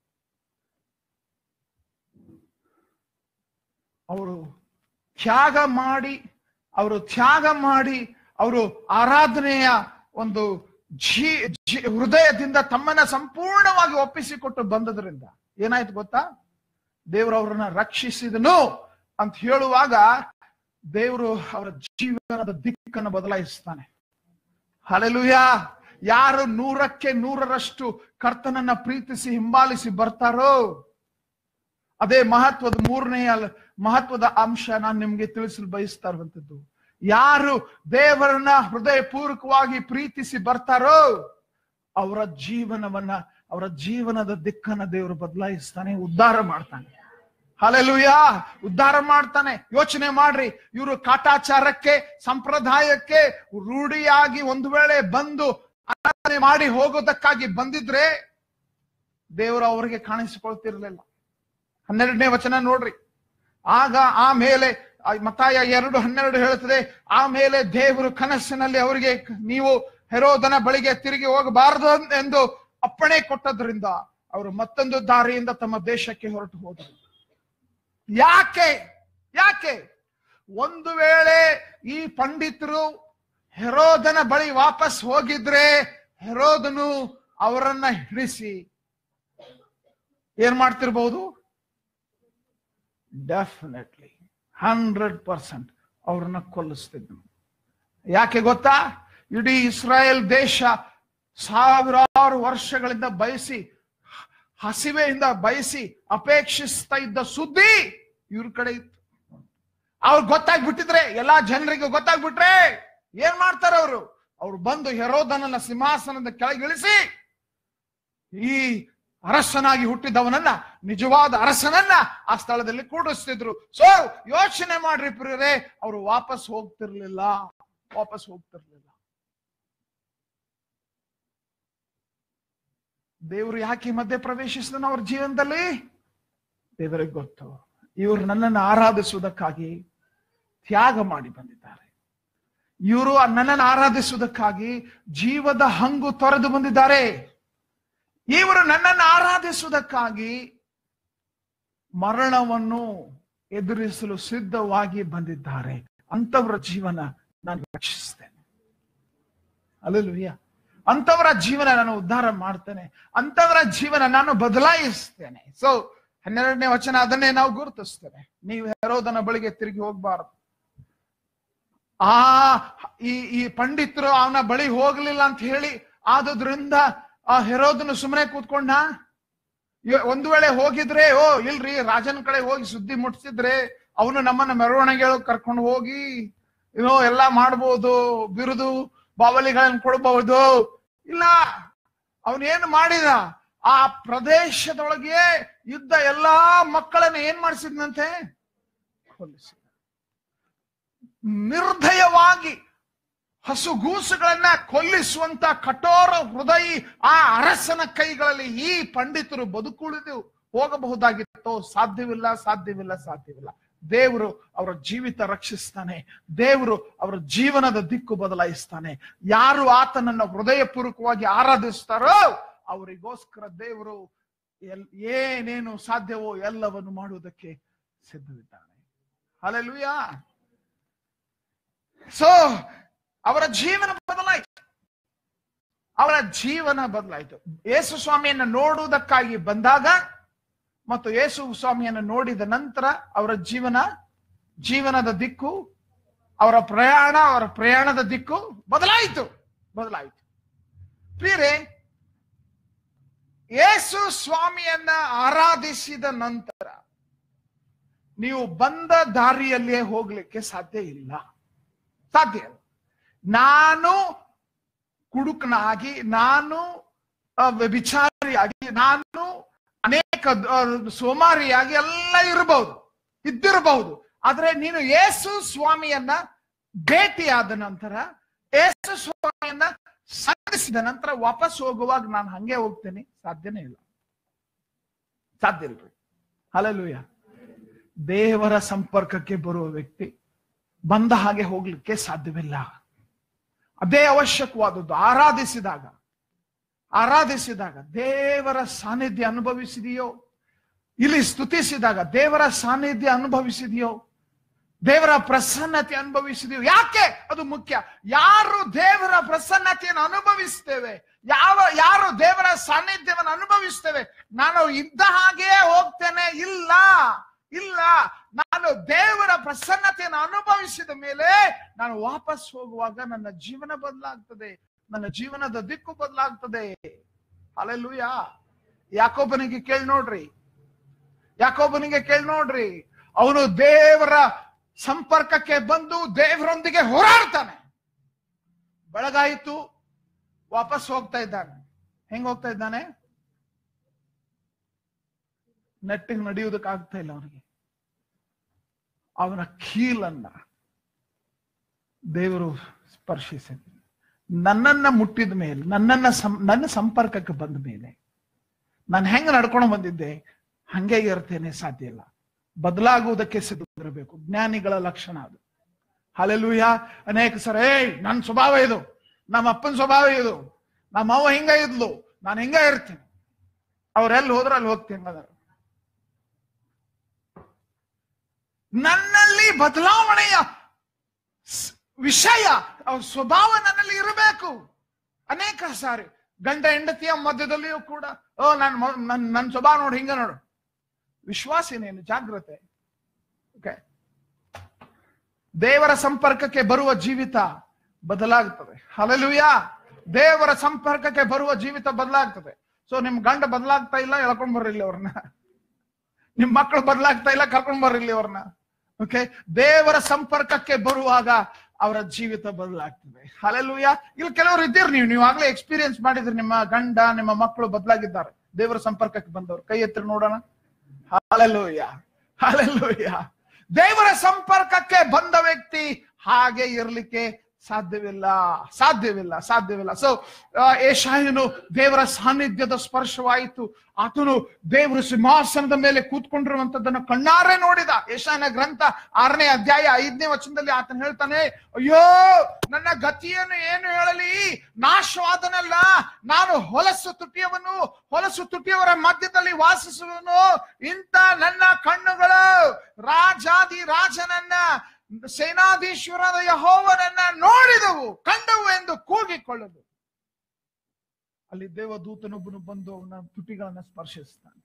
ಅವರು ತ್ಯಾಗ ಮಾಡಿ ಅವರು ತ್ಯಾಗ ಮಾಡಿ ಅವರು ಆರಾಧನೆಯ ಒಂದು ಜೀ ಜೀ- ಹೃದಯದಿಂದ ತಮ್ಮನ್ನ ಸಂಪೂರ್ಣವಾಗಿ ಒಪ್ಪಿಸಿಕೊಟ್ಟು ಬಂದದ್ರಿಂದ ಏನಾಯ್ತು ಗೊತ್ತಾ ದೇವರು ಅವರನ್ನ ರಕ್ಷಿಸಿದನು ಅಂತ ಹೇಳುವಾಗ ದೇವರು ಅವರ ಜೀವನದ ದಿಕ್ಕನ್ನು ಬದಲಾಯಿಸ್ತಾನೆ ಹಲೆಲುಯ ಯಾರು ನೂರಕ್ಕೆ ನೂರರಷ್ಟು ಕರ್ತನನ್ನ ಪ್ರೀತಿಸಿ ಹಿಂಬಾಲಿಸಿ ಬರ್ತಾರೋ ಅದೇ ಮಹತ್ವದ ಮೂರನೆಯ ಮಹತ್ವದ ಅಂಶ ನಾನು ನಿಮ್ಗೆ ತಿಳಿಸಲು ಬಯಸ್ತಾ ಇರುವಂತದ್ದು ಯಾರು ದೇವರನ್ನ ಹೃದಯ ಪೂರ್ವಕವಾಗಿ ಪ್ರೀತಿಸಿ ಬರ್ತಾರೋ ಅವರ ಜೀವನವನ್ನ ಅವರ ಜೀವನದ ದಿಕ್ಕನ್ನ ದೇವರು ಬದಲಾಯಿಸ್ತಾನೆ ಉದ್ಧಾರ ಮಾಡ್ತಾನೆ ಹಲೆಲುಯ ಉದ್ಧಾರ ಮಾಡ್ತಾನೆ ಯೋಚನೆ ಮಾಡ್ರಿ ಇವರು ಕಾಟಾಚಾರಕ್ಕೆ ಸಂಪ್ರದಾಯಕ್ಕೆ ರೂಢಿಯಾಗಿ ಒಂದು ವೇಳೆ ಬಂದು ಆರಾಧನೆ ಮಾಡಿ ಹೋಗೋದಕ್ಕಾಗಿ ಬಂದಿದ್ರೆ ದೇವರು ಅವರಿಗೆ ಕಾಣಿಸಿಕೊಳ್ತಿರ್ಲಿಲ್ಲ ಹನ್ನೆರಡನೇ ವಚನ ನೋಡ್ರಿ ಆಗ ಆಮೇಲೆ ಆ ಮತ್ತಾಯ ಎರಡು ಹನ್ನೆರಡು ಹೇಳುತ್ತದೆ ಆಮೇಲೆ ದೇವರು ಕನಸಿನಲ್ಲಿ ಅವರಿಗೆ ನೀವು ಹೆರೋದನ ಬಳಿಗೆ ತಿರುಗಿ ಹೋಗಬಾರದು ಎಂದು ಅಪ್ಪಣೆ ಕೊಟ್ಟದ್ರಿಂದ ಅವರು ಮತ್ತೊಂದು ದಾರಿಯಿಂದ ತಮ್ಮ ದೇಶಕ್ಕೆ ಹೊರಟು ಹೋದರು ಯಾಕೆ ಯಾಕೆ ಒಂದು ವೇಳೆ ಈ ಪಂಡಿತರು ಹೆರೋದನ ಬಳಿ ವಾಪಸ್ ಹೋಗಿದ್ರೆ ಹೆರೋದನು ಅವರನ್ನ ಹಿಡಿಸಿ ಏನ್ ಮಾಡ್ತಿರ್ಬಹುದು ಡೆಫಿನೆಟ್ಲಿ ಹಂಡ್ರೆಡ್ ಪರ್ಸೆಂಟ್ ಅವ್ರನ್ನ ಕೊಲ್ಲಿಸ್ತಿದ್ನು ಯಾಕೆ ಗೊತ್ತಾ ಇಡೀ ಇಸ್ರಾಯೇಲ್ ದೇಶ ಸಾವಿರಾರು ವರ್ಷಗಳಿಂದ ಬಯಸಿ ಹಸಿವೆಯಿಂದ ಬಯಸಿ ಅಪೇಕ್ಷಿಸ್ತಾ ಇದ್ದ ಸುದ್ದಿ ಇವ್ರ ಕಡೆ ಇತ್ತು ಅವ್ರು ಗೊತ್ತಾಗ್ಬಿಟ್ಟಿದ್ರೆ ಎಲ್ಲಾ ಜನರಿಗೆ ಗೊತ್ತಾಗ್ಬಿಟ್ರೆ ಏನ್ ಮಾಡ್ತಾರ ಅವರು ಅವ್ರು ಬಂದು ಹೆರೋದನನ್ನ ಸಿಂಹಾಸನದ ಕೆಳಗಿಳಿಸಿ ಈ ಅರಸನಾಗಿ ಹುಟ್ಟಿದವನನ್ನ ನಿಜವಾದ ಅರಸನನ್ನ ಆ ಸ್ಥಳದಲ್ಲಿ ಕೂಡಿಸ್ತಿದ್ರು ಸೊ ಯೋಚನೆ ಮಾಡ್ರಿ ಪ್ರಿಯರೇ ಅವರು ವಾಪಸ್ ಹೋಗ್ತಿರ್ಲಿಲ್ಲ ವಾಪಸ್ ಹೋಗ್ತಿರ್ಲಿಲ್ಲ ದೇವರು ಯಾಕೆ ಈ ಮಧ್ಯೆ ಪ್ರವೇಶಿಸಿದನು ಅವ್ರ ಜೀವನದಲ್ಲಿ ದೇವರಿಗೆ ಗೊತ್ತು ಇವರು ನನ್ನನ್ನು ಆರಾಧಿಸುವುದಕ್ಕಾಗಿ ತ್ಯಾಗ ಮಾಡಿ ಬಂದಿದ್ದಾರೆ ಇವರು ನನ್ನನ್ನು ಆರಾಧಿಸುವುದಕ್ಕಾಗಿ ಜೀವದ ಹಂಗು ತೊರೆದು ಬಂದಿದ್ದಾರೆ ಇವರು ನನ್ನನ್ನು ಆರಾಧಿಸುವುದಕ್ಕಾಗಿ ಮರಣವನ್ನು ಎದುರಿಸಲು ಸಿದ್ಧವಾಗಿ ಬಂದಿದ್ದಾರೆ ಅಂತವರ ಜೀವನ ನಾನು ರಕ್ಷಿಸ್ತೇನೆ ಅಲ್ಲಲ್ವಿಯ ಅಂತವರ ಜೀವನ ನಾನು ಉದ್ಧಾರ ಮಾಡ್ತೇನೆ ಅಂತವರ ಜೀವನ ನಾನು ಬದಲಾಯಿಸ್ತೇನೆ ಸೊ ಹನ್ನೆರಡನೇ ವಚನ ಅದನ್ನೇ ನಾವು ಗುರುತಿಸ್ತೇವೆ ನೀವು ಹೆರೋದನ ಬಳಿಗೆ ತಿರುಗಿ ಹೋಗ್ಬಾರದು ಆ ಈ ಈ ಪಂಡಿತರು ಅವನ ಬಳಿ ಹೋಗ್ಲಿಲ್ಲ ಅಂತ ಹೇಳಿ ಆದುದ್ರಿಂದ ಆ ಹೆರೋದನು ಸುಮ್ಮನೆ ಕೂತ್ಕೊಂಡ ಇವ- ಒಂದು ವೇಳೆ ಹೋಗಿದ್ರೆ ಓ ಇಲ್ರಿ ರಾಜನ ಕಡೆ ಹೋಗಿ ಸುದ್ದಿ ಮುಟ್ಸಿದ್ರೆ ಅವನು ನಮ್ಮನ್ನ ಮೆರವಣಿಗೆ ಕರ್ಕೊಂಡು ಹೋಗಿ ಏನೋ ಎಲ್ಲಾ ಮಾಡ್ಬೋದು ಬಿರುದು ಬಾವಲಿಗಳನ್ನ ಕೊಡಬಹುದು ಇಲ್ಲ ಅವನೇನು ಮಾಡಿದ ಆ ಪ್ರದೇಶದೊಳಗೆ ಇದ್ದ ಎಲ್ಲಾ ಮಕ್ಕಳನ್ನ ಏನ್ ಮಾಡಿಸಿದ್ನಂತೆ ಕೊಲ್ಲಿಸಿದ ನಿರ್ದಯವಾಗಿ ಹಸುಗೂಸುಗಳನ್ನ ಕೊಲ್ಲಿಸುವಂತ ಕಠೋರ ಹೃದಯ ಆ ಅರಸನ ಕೈಗಳಲ್ಲಿ ಈ ಪಂಡಿತರು ಬದುಕುಳಿದು ಹೋಗಬಹುದಾಗಿತ್ತೋ ಸಾಧ್ಯವಿಲ್ಲ ಸಾಧ್ಯವಿಲ್ಲ ಸಾಧ್ಯವಿಲ್ಲ ದೇವರು ಅವರ ಜೀವಿತ ರಕ್ಷಿಸ್ತಾನೆ ದೇವರು ಅವರ ಜೀವನದ ದಿಕ್ಕು ಬದಲಾಯಿಸ್ತಾನೆ ಯಾರು ಆತನನ್ನ ಹೃದಯಪೂರ್ವಕವಾಗಿ ಆರಾಧಿಸ್ತಾರೋ ಅವರಿಗೋಸ್ಕರ ದೇವರು ಎಲ್ ಏನೇನು ಸಾಧ್ಯವೋ ಎಲ್ಲವನ್ನು ಮಾಡುವುದಕ್ಕೆ ಸಿದ್ಧವಿದ್ದಾನೆ ಅಲ್ಲೆಲ್ಲೂಯ ಸೊ ಅವರ ಜೀವನ ಬದಲಾಯಿತು ಅವರ ಜೀವನ ಬದಲಾಯಿತು ಯೇಸು ಸ್ವಾಮಿಯನ್ನ ನೋಡುವುದಕ್ಕಾಗಿ ಬಂದಾಗ ಮತ್ತು ಯೇಸು ಸ್ವಾಮಿಯನ್ನು ನೋಡಿದ ನಂತರ ಅವರ ಜೀವನ ಜೀವನದ ದಿಕ್ಕು ಅವರ ಪ್ರಯಾಣ ಅವರ ಪ್ರಯಾಣದ ದಿಕ್ಕು ಬದಲಾಯಿತು ಬದಲಾಯಿತು ಪ್ರಿಯರೇ ಯೇಸು ಸ್ವಾಮಿಯನ್ನ ಆರಾಧಿಸಿದ ನಂತರ ನೀವು ಬಂದ ದಾರಿಯಲ್ಲಿಯೇ ಹೋಗ್ಲಿಕ್ಕೆ ಸಾಧ್ಯ ಇಲ್ಲ ಸಾಧ್ಯ ಇಲ್ಲ ನಾನು ಕುಡುಕನಾಗಿ ನಾನು ಆ, ವ್ಯಭಿಚಾರಿಯಾಗಿ ನಾನು ಅನೇಕ ಆ, ಸೋಮಾರಿಯಾಗಿ ಎಲ್ಲ ಇರಬಹುದು ಇದ್ದಿರಬಹುದು ಆದ್ರೆ ನೀನು ಯೇಸು ಸ್ವಾಮಿಯನ್ನ ಭೇಟಿಯಾದ ನಂತರ ಯೇಸು ಸ್ವಾಮಿಯನ್ನ ಸಂಧಿಸಿದ ನಂತರ ವಾಪಸ್ ಹೋಗುವಾಗ ನಾನು ಹಂಗೆ ಹೋಗ್ತೇನೆ ಸಾಧ್ಯನೇ ಇಲ್ಲ ಸಾಧ್ಯ ಇಲ್ರಿ ಹಲಲುಯ ದೇವರ ಸಂಪರ್ಕಕ್ಕೆ ಬರುವ ವ್ಯಕ್ತಿ ಬಂದ ಹಾಗೆ ಹೋಗ್ಲಿಕ್ಕೆ ಸಾಧ್ಯವಿಲ್ಲ ಅದೇ ಅವಶ್ಯಕವಾದದ್ದು ಆರಾಧಿಸಿದಾಗ ಆರಾಧಿಸಿದಾಗ ದೇವರ ಸಾನ್ನಿಧ್ಯ ಅನುಭವಿಸಿದೆಯೋ ಇಲ್ಲಿ ಸ್ತುತಿಸಿದಾಗ ದೇವರ ಸಾನ್ನಿಧ್ಯ ಅನುಭವಿಸಿದೆಯೋ ದೇವರ ಪ್ರಸನ್ನತೆ ಅನುಭವಿಸಿದೆಯೋ ಯಾಕೆ ಅದು ಮುಖ್ಯ ಯಾರು ದೇವರ ಪ್ರಸನ್ನತೆಯನ್ನು ಅನುಭವಿಸ್ತೇವೆ ಯಾವ ಯಾರು ದೇವರ ಸಾನ್ನಿಧ್ಯವನ್ನು ಅನುಭವಿಸ್ತೇವೆ ನಾನು ಇದ್ದ ಹಾಗೆಯೇ ಹೋಗ್ತೇನೆ ಇಲ್ಲ ಇಲ್ಲ ನಾನು ದೇವರ ಪ್ರಸನ್ನತೆಯನ್ನು ಅನುಭವಿಸಿದ ಮೇಲೆ ನಾನು ವಾಪಸ್ ಹೋಗುವಾಗ ನನ್ನ ಜೀವನ ಬದಲಾಗ್ತದೆ ನನ್ನ ಜೀವನದ ದಿಕ್ಕು ಬದಲಾಗ್ತದೆ ಅಲ್ಲೆಲ್ಲೂಯ ಯಾಕೊಬ್ಬನಿಗೆ ಕೇಳಿ ನೋಡ್ರಿ ಯಾಕೊಬ್ಬನಿಗೆ ಕೇಳಿ ನೋಡ್ರಿ ಅವನು ದೇವರ ಸಂಪರ್ಕಕ್ಕೆ ಬಂದು ದೇವರೊಂದಿಗೆ ಹೋರಾಡ್ತಾನೆ ಬೆಳಗಾಯಿತು ವಾಪಸ್ ಹೋಗ್ತಾ ಇದ್ದಾನೆ ಹೆಂಗ್ ಹೋಗ್ತಾ ಇದ್ದಾನೆ ನೆಟ್ಟಿಗೆ ನಡೆಯುವುದಕ್ಕೆ ಆಗ್ತಾ ಇಲ್ಲ ಅವನಿಗೆ ಅವನ ಕೀಲನ್ನ ದೇವರು ಸ್ಪರ್ಶಿಸಿದ ನನ್ನನ್ನ ಮುಟ್ಟಿದ ಮೇಲೆ ನನ್ನನ್ನ ಸಂ ನನ್ನ ಸಂಪರ್ಕಕ್ಕೆ ಬಂದ ಮೇಲೆ ನಾನು ಹೆಂಗ ನಡ್ಕೊಂಡು ಬಂದಿದ್ದೆ ಹಂಗೆ ಇರ್ತೇನೆ ಸಾಧ್ಯ ಇಲ್ಲ ಬದಲಾಗುವುದಕ್ಕೆ ಸಿದ್ಧವಿರಬೇಕು ಜ್ಞಾನಿಗಳ ಲಕ್ಷಣ ಅದು ಹಲಲೂಯ ಅನೇಕ ಸರ ಏಯ್ ನನ್ನ ಸ್ವಭಾವ ಇದು ನಮ್ಮ ಅಪ್ಪನ ಸ್ವಭಾವ ಇದು ನಮ್ಮ ಅವ್ವ ಹಿಂಗ ಇದ್ಲು ನಾನು ಹಿಂಗ ಇರ್ತೀನಿ ಅವ್ರೆಲ್ಲಿ ಹೋದ್ರ ಅಲ್ಲಿ ಹೋಗ್ತೀನಿ ಅದರ ನನ್ನಲ್ಲಿ ಬದಲಾವಣೆಯ ಸ್- ವಿಷಯ ಅವ್ರ ಸ್ವಭಾವ ನನ್ನಲ್ಲಿ ಇರಬೇಕು ಅನೇಕ ಸಾರಿ ಗಂಡ ಹೆಂಡತಿಯ ಮಧ್ಯದಲ್ಲಿಯೂ ಕೂಡ ಓ ನಾನು ನನ್ ನನ್ನ ಸ್ವಭಾವ ನೋಡು ಹಿಂಗ ನೋಡು ವಿಶ್ವಾಸಿನೇನು ಜಾಗ್ರತೆ ಓಕೆ ದೇವರ ಸಂಪರ್ಕಕ್ಕೆ ಬರುವ ಜೀವಿತ ಬದಲಾಗ್ತದೆ ಹಲಲುಯ ದೇವರ ಸಂಪರ್ಕಕ್ಕೆ ಬರುವ ಜೀವಿತ ಬದಲಾಗ್ತದೆ ಸೊ ನಿಮ್ ಗಂಡ ಬದಲಾಗ್ತಾ ಇಲ್ಲ ಎಳ್ಕೊಂಡ್ ಬರ್ರಿಲ್ಲ ಅವ್ರನ್ನ ನಿಮ್ ಮಕ್ಕಳು ಬದಲಾಗ್ತಾ ಇಲ್ಲ ಕರ್ಕೊಂಡ್ ಬರ್ರಿಲ್ಲ ಅವ್ರನ್ನ ಓಕೆ ದೇವರ ಸಂಪರ್ಕಕ್ಕೆ ಬರುವಾಗ ಅವರ ಜೀವಿತ ಬದಲಾಗ್ತದೆ ಹಲಲುಯ ಇಲ್ಲಿ ಕೆಲವರು ಇದ್ದೀರಿ ನೀವು ನೀವು ಆಗ್ಲೇ ಎಕ್ಸ್ಪೀರಿಯನ್ಸ್ ಮಾಡಿದ್ರಿ ನಿಮ್ಮ ಗಂಡ ನಿಮ್ಮ ಮಕ್ಕಳು ಬದಲಾಗಿದ್ದಾರೆ ದೇವರ ಸಂಪರ್ಕಕ್ಕೆ ಬಂದವರು ಕೈ ಎತ್ತರ ನೋಡೋಣ ಹಾಲೆಲೂಯ ಹಾಲೆಲೂಯ ದೇವರ ಸಂಪರ್ಕಕ್ಕೆ ಬಂದ ವ್ಯಕ್ತಿ ಹಾಗೆ ಇರ್ಲಿಕ್ಕೆ ಸಾಧ್ಯವಿಲ್ಲ ಸಾಧ್ಯವಿಲ್ಲ ಸಾಧ್ಯವಿಲ್ಲ ಸೊ ಏಷಾಯನು ದೇವರ ಸಾನ್ನಿಧ್ಯದ ಸ್ಪರ್ಶವಾಯಿತು ಆತನು ದೇವರ ಸಿಂಹಾಸನದ ಮೇಲೆ ಕೂತ್ಕೊಂಡಿರುವಂತದ್ದನ್ನ ಕಣ್ಣಾರೆ ನೋಡಿದ ಏಷಾಯನ ಗ್ರಂಥ ಆರನೇ ಅಧ್ಯಾಯ ಐದನೇ ವಚನದಲ್ಲಿ ಆತನ ಹೇಳ್ತಾನೆ ಅಯ್ಯೋ ನನ್ನ ಗತಿಯನ್ನು ಏನು ಹೇಳಲಿ ನಾಶವಾದನಲ್ಲ ನಾನು ಹೊಲಸು ತುಟಿಯವನು ಹೊಲಸು ತುಟಿಯವರ ಮಧ್ಯದಲ್ಲಿ ವಾಸಿಸುವನು ಇಂಥ ನನ್ನ ಕಣ್ಣುಗಳು ರಾಜಾದಿ ರಾಜನನ್ನ ಸೇನಾಧೀಶ್ವರದ ಯಹೋವನನ್ನ ನೋಡಿದವು ಕಂಡವು ಎಂದು ಕೂಗಿಕೊಳ್ಳದು ಅಲ್ಲಿ ದೇವದೂತನೊಬ್ಬನು ಬಂದು ಅವನ ತುಟಿಗಳನ್ನ ಸ್ಪರ್ಶಿಸ್ತಾನೆ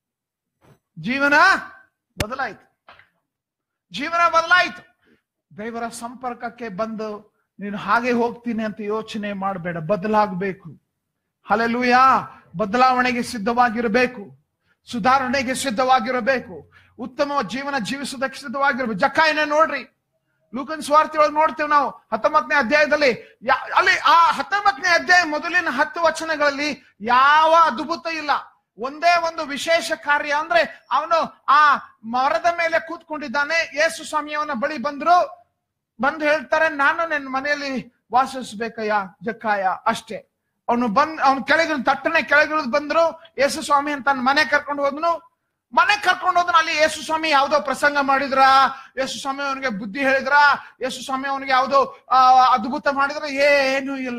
ಜೀವನ ಬದಲಾಯಿತು ಜೀವನ ಬದಲಾಯಿತು ದೇವರ ಸಂಪರ್ಕಕ್ಕೆ ಬಂದು ನೀನು ಹಾಗೆ ಹೋಗ್ತೀನಿ ಅಂತ ಯೋಚನೆ ಮಾಡಬೇಡ ಬದಲಾಗಬೇಕು ಹಲಲುಯ ಬದಲಾವಣೆಗೆ ಸಿದ್ಧವಾಗಿರಬೇಕು ಸುಧಾರಣೆಗೆ ಸಿದ್ಧವಾಗಿರಬೇಕು ಉತ್ತಮ ಜೀವನ ಜೀವಿಸುವುದಕ್ಕೆ ಸಿದ್ಧವಾಗಿರ್ಬೇಕು ಜಕ್ಕಾಯನ ನೋಡ್ರಿ ಲೂಕನ್ ಸ್ವಾರ್ಥಿ ಒಳಗೆ ನೋಡ್ತೇವೆ ನಾವು ಹತ್ತೊಂಬತ್ತನೇ ಅಧ್ಯಾಯದಲ್ಲಿ ಯಾ- ಅಲ್ಲಿ ಆ ಹತ್ತೊಂಬತ್ತನೇ ಅಧ್ಯಾಯ ಮೊದಲಿನ ಹತ್ತು ವಚನಗಳಲ್ಲಿ ಯಾವ ಅದ್ಭುತ ಇಲ್ಲ ಒಂದೇ ಒಂದು ವಿಶೇಷ ಕಾರ್ಯ ಅಂದ್ರೆ ಅವನು ಆ ಮರದ ಮೇಲೆ ಕೂತ್ಕೊಂಡಿದ್ದಾನೆ ಯೇಸು ಸ್ವಾಮಿಯವನ ಬಳಿ ಬಂದ್ರು ಬಂದು ಹೇಳ್ತಾರೆ ನಾನು ನನ್ನ ಮನೆಯಲ್ಲಿ ವಾಸಿಸ್ಬೇಕಯ್ಯ ಜಕ್ಕಾಯ ಅಷ್ಟೇ ಅವನು ಬಂದ್ ಅವ್ನು ಕೆಳಗೆ ತಟ್ಟನೆ ಕೆಳಗಿಳಿದು ಬಂದ್ರು ಯೇಸು ಸ್ವಾಮಿ ಅಂತ ತನ್ನ ಮನೆ ಕರ್ಕೊಂಡು ಹೋದ್ನು ಮನೆ ಕರ್ಕೊಂಡು ಹೋದ್ನು ಅಲ್ಲಿ ಯೇಸು ಸ್ವಾಮಿ ಯಾವ್ದೋ ಪ್ರಸಂಗ ಮಾಡಿದ್ರ ಯೇಸು ಸ್ವಾಮಿ ಅವನಿಗೆ ಬುದ್ಧಿ ಹೇಳಿದ್ರ ಯೇಸು ಸ್ವಾಮಿ ಅವನಿಗೆ ಯಾವ್ದೋ ಆ, ಅದ್ಭುತ ಮಾಡಿದ್ರ ಏನು ಇಲ್ಲ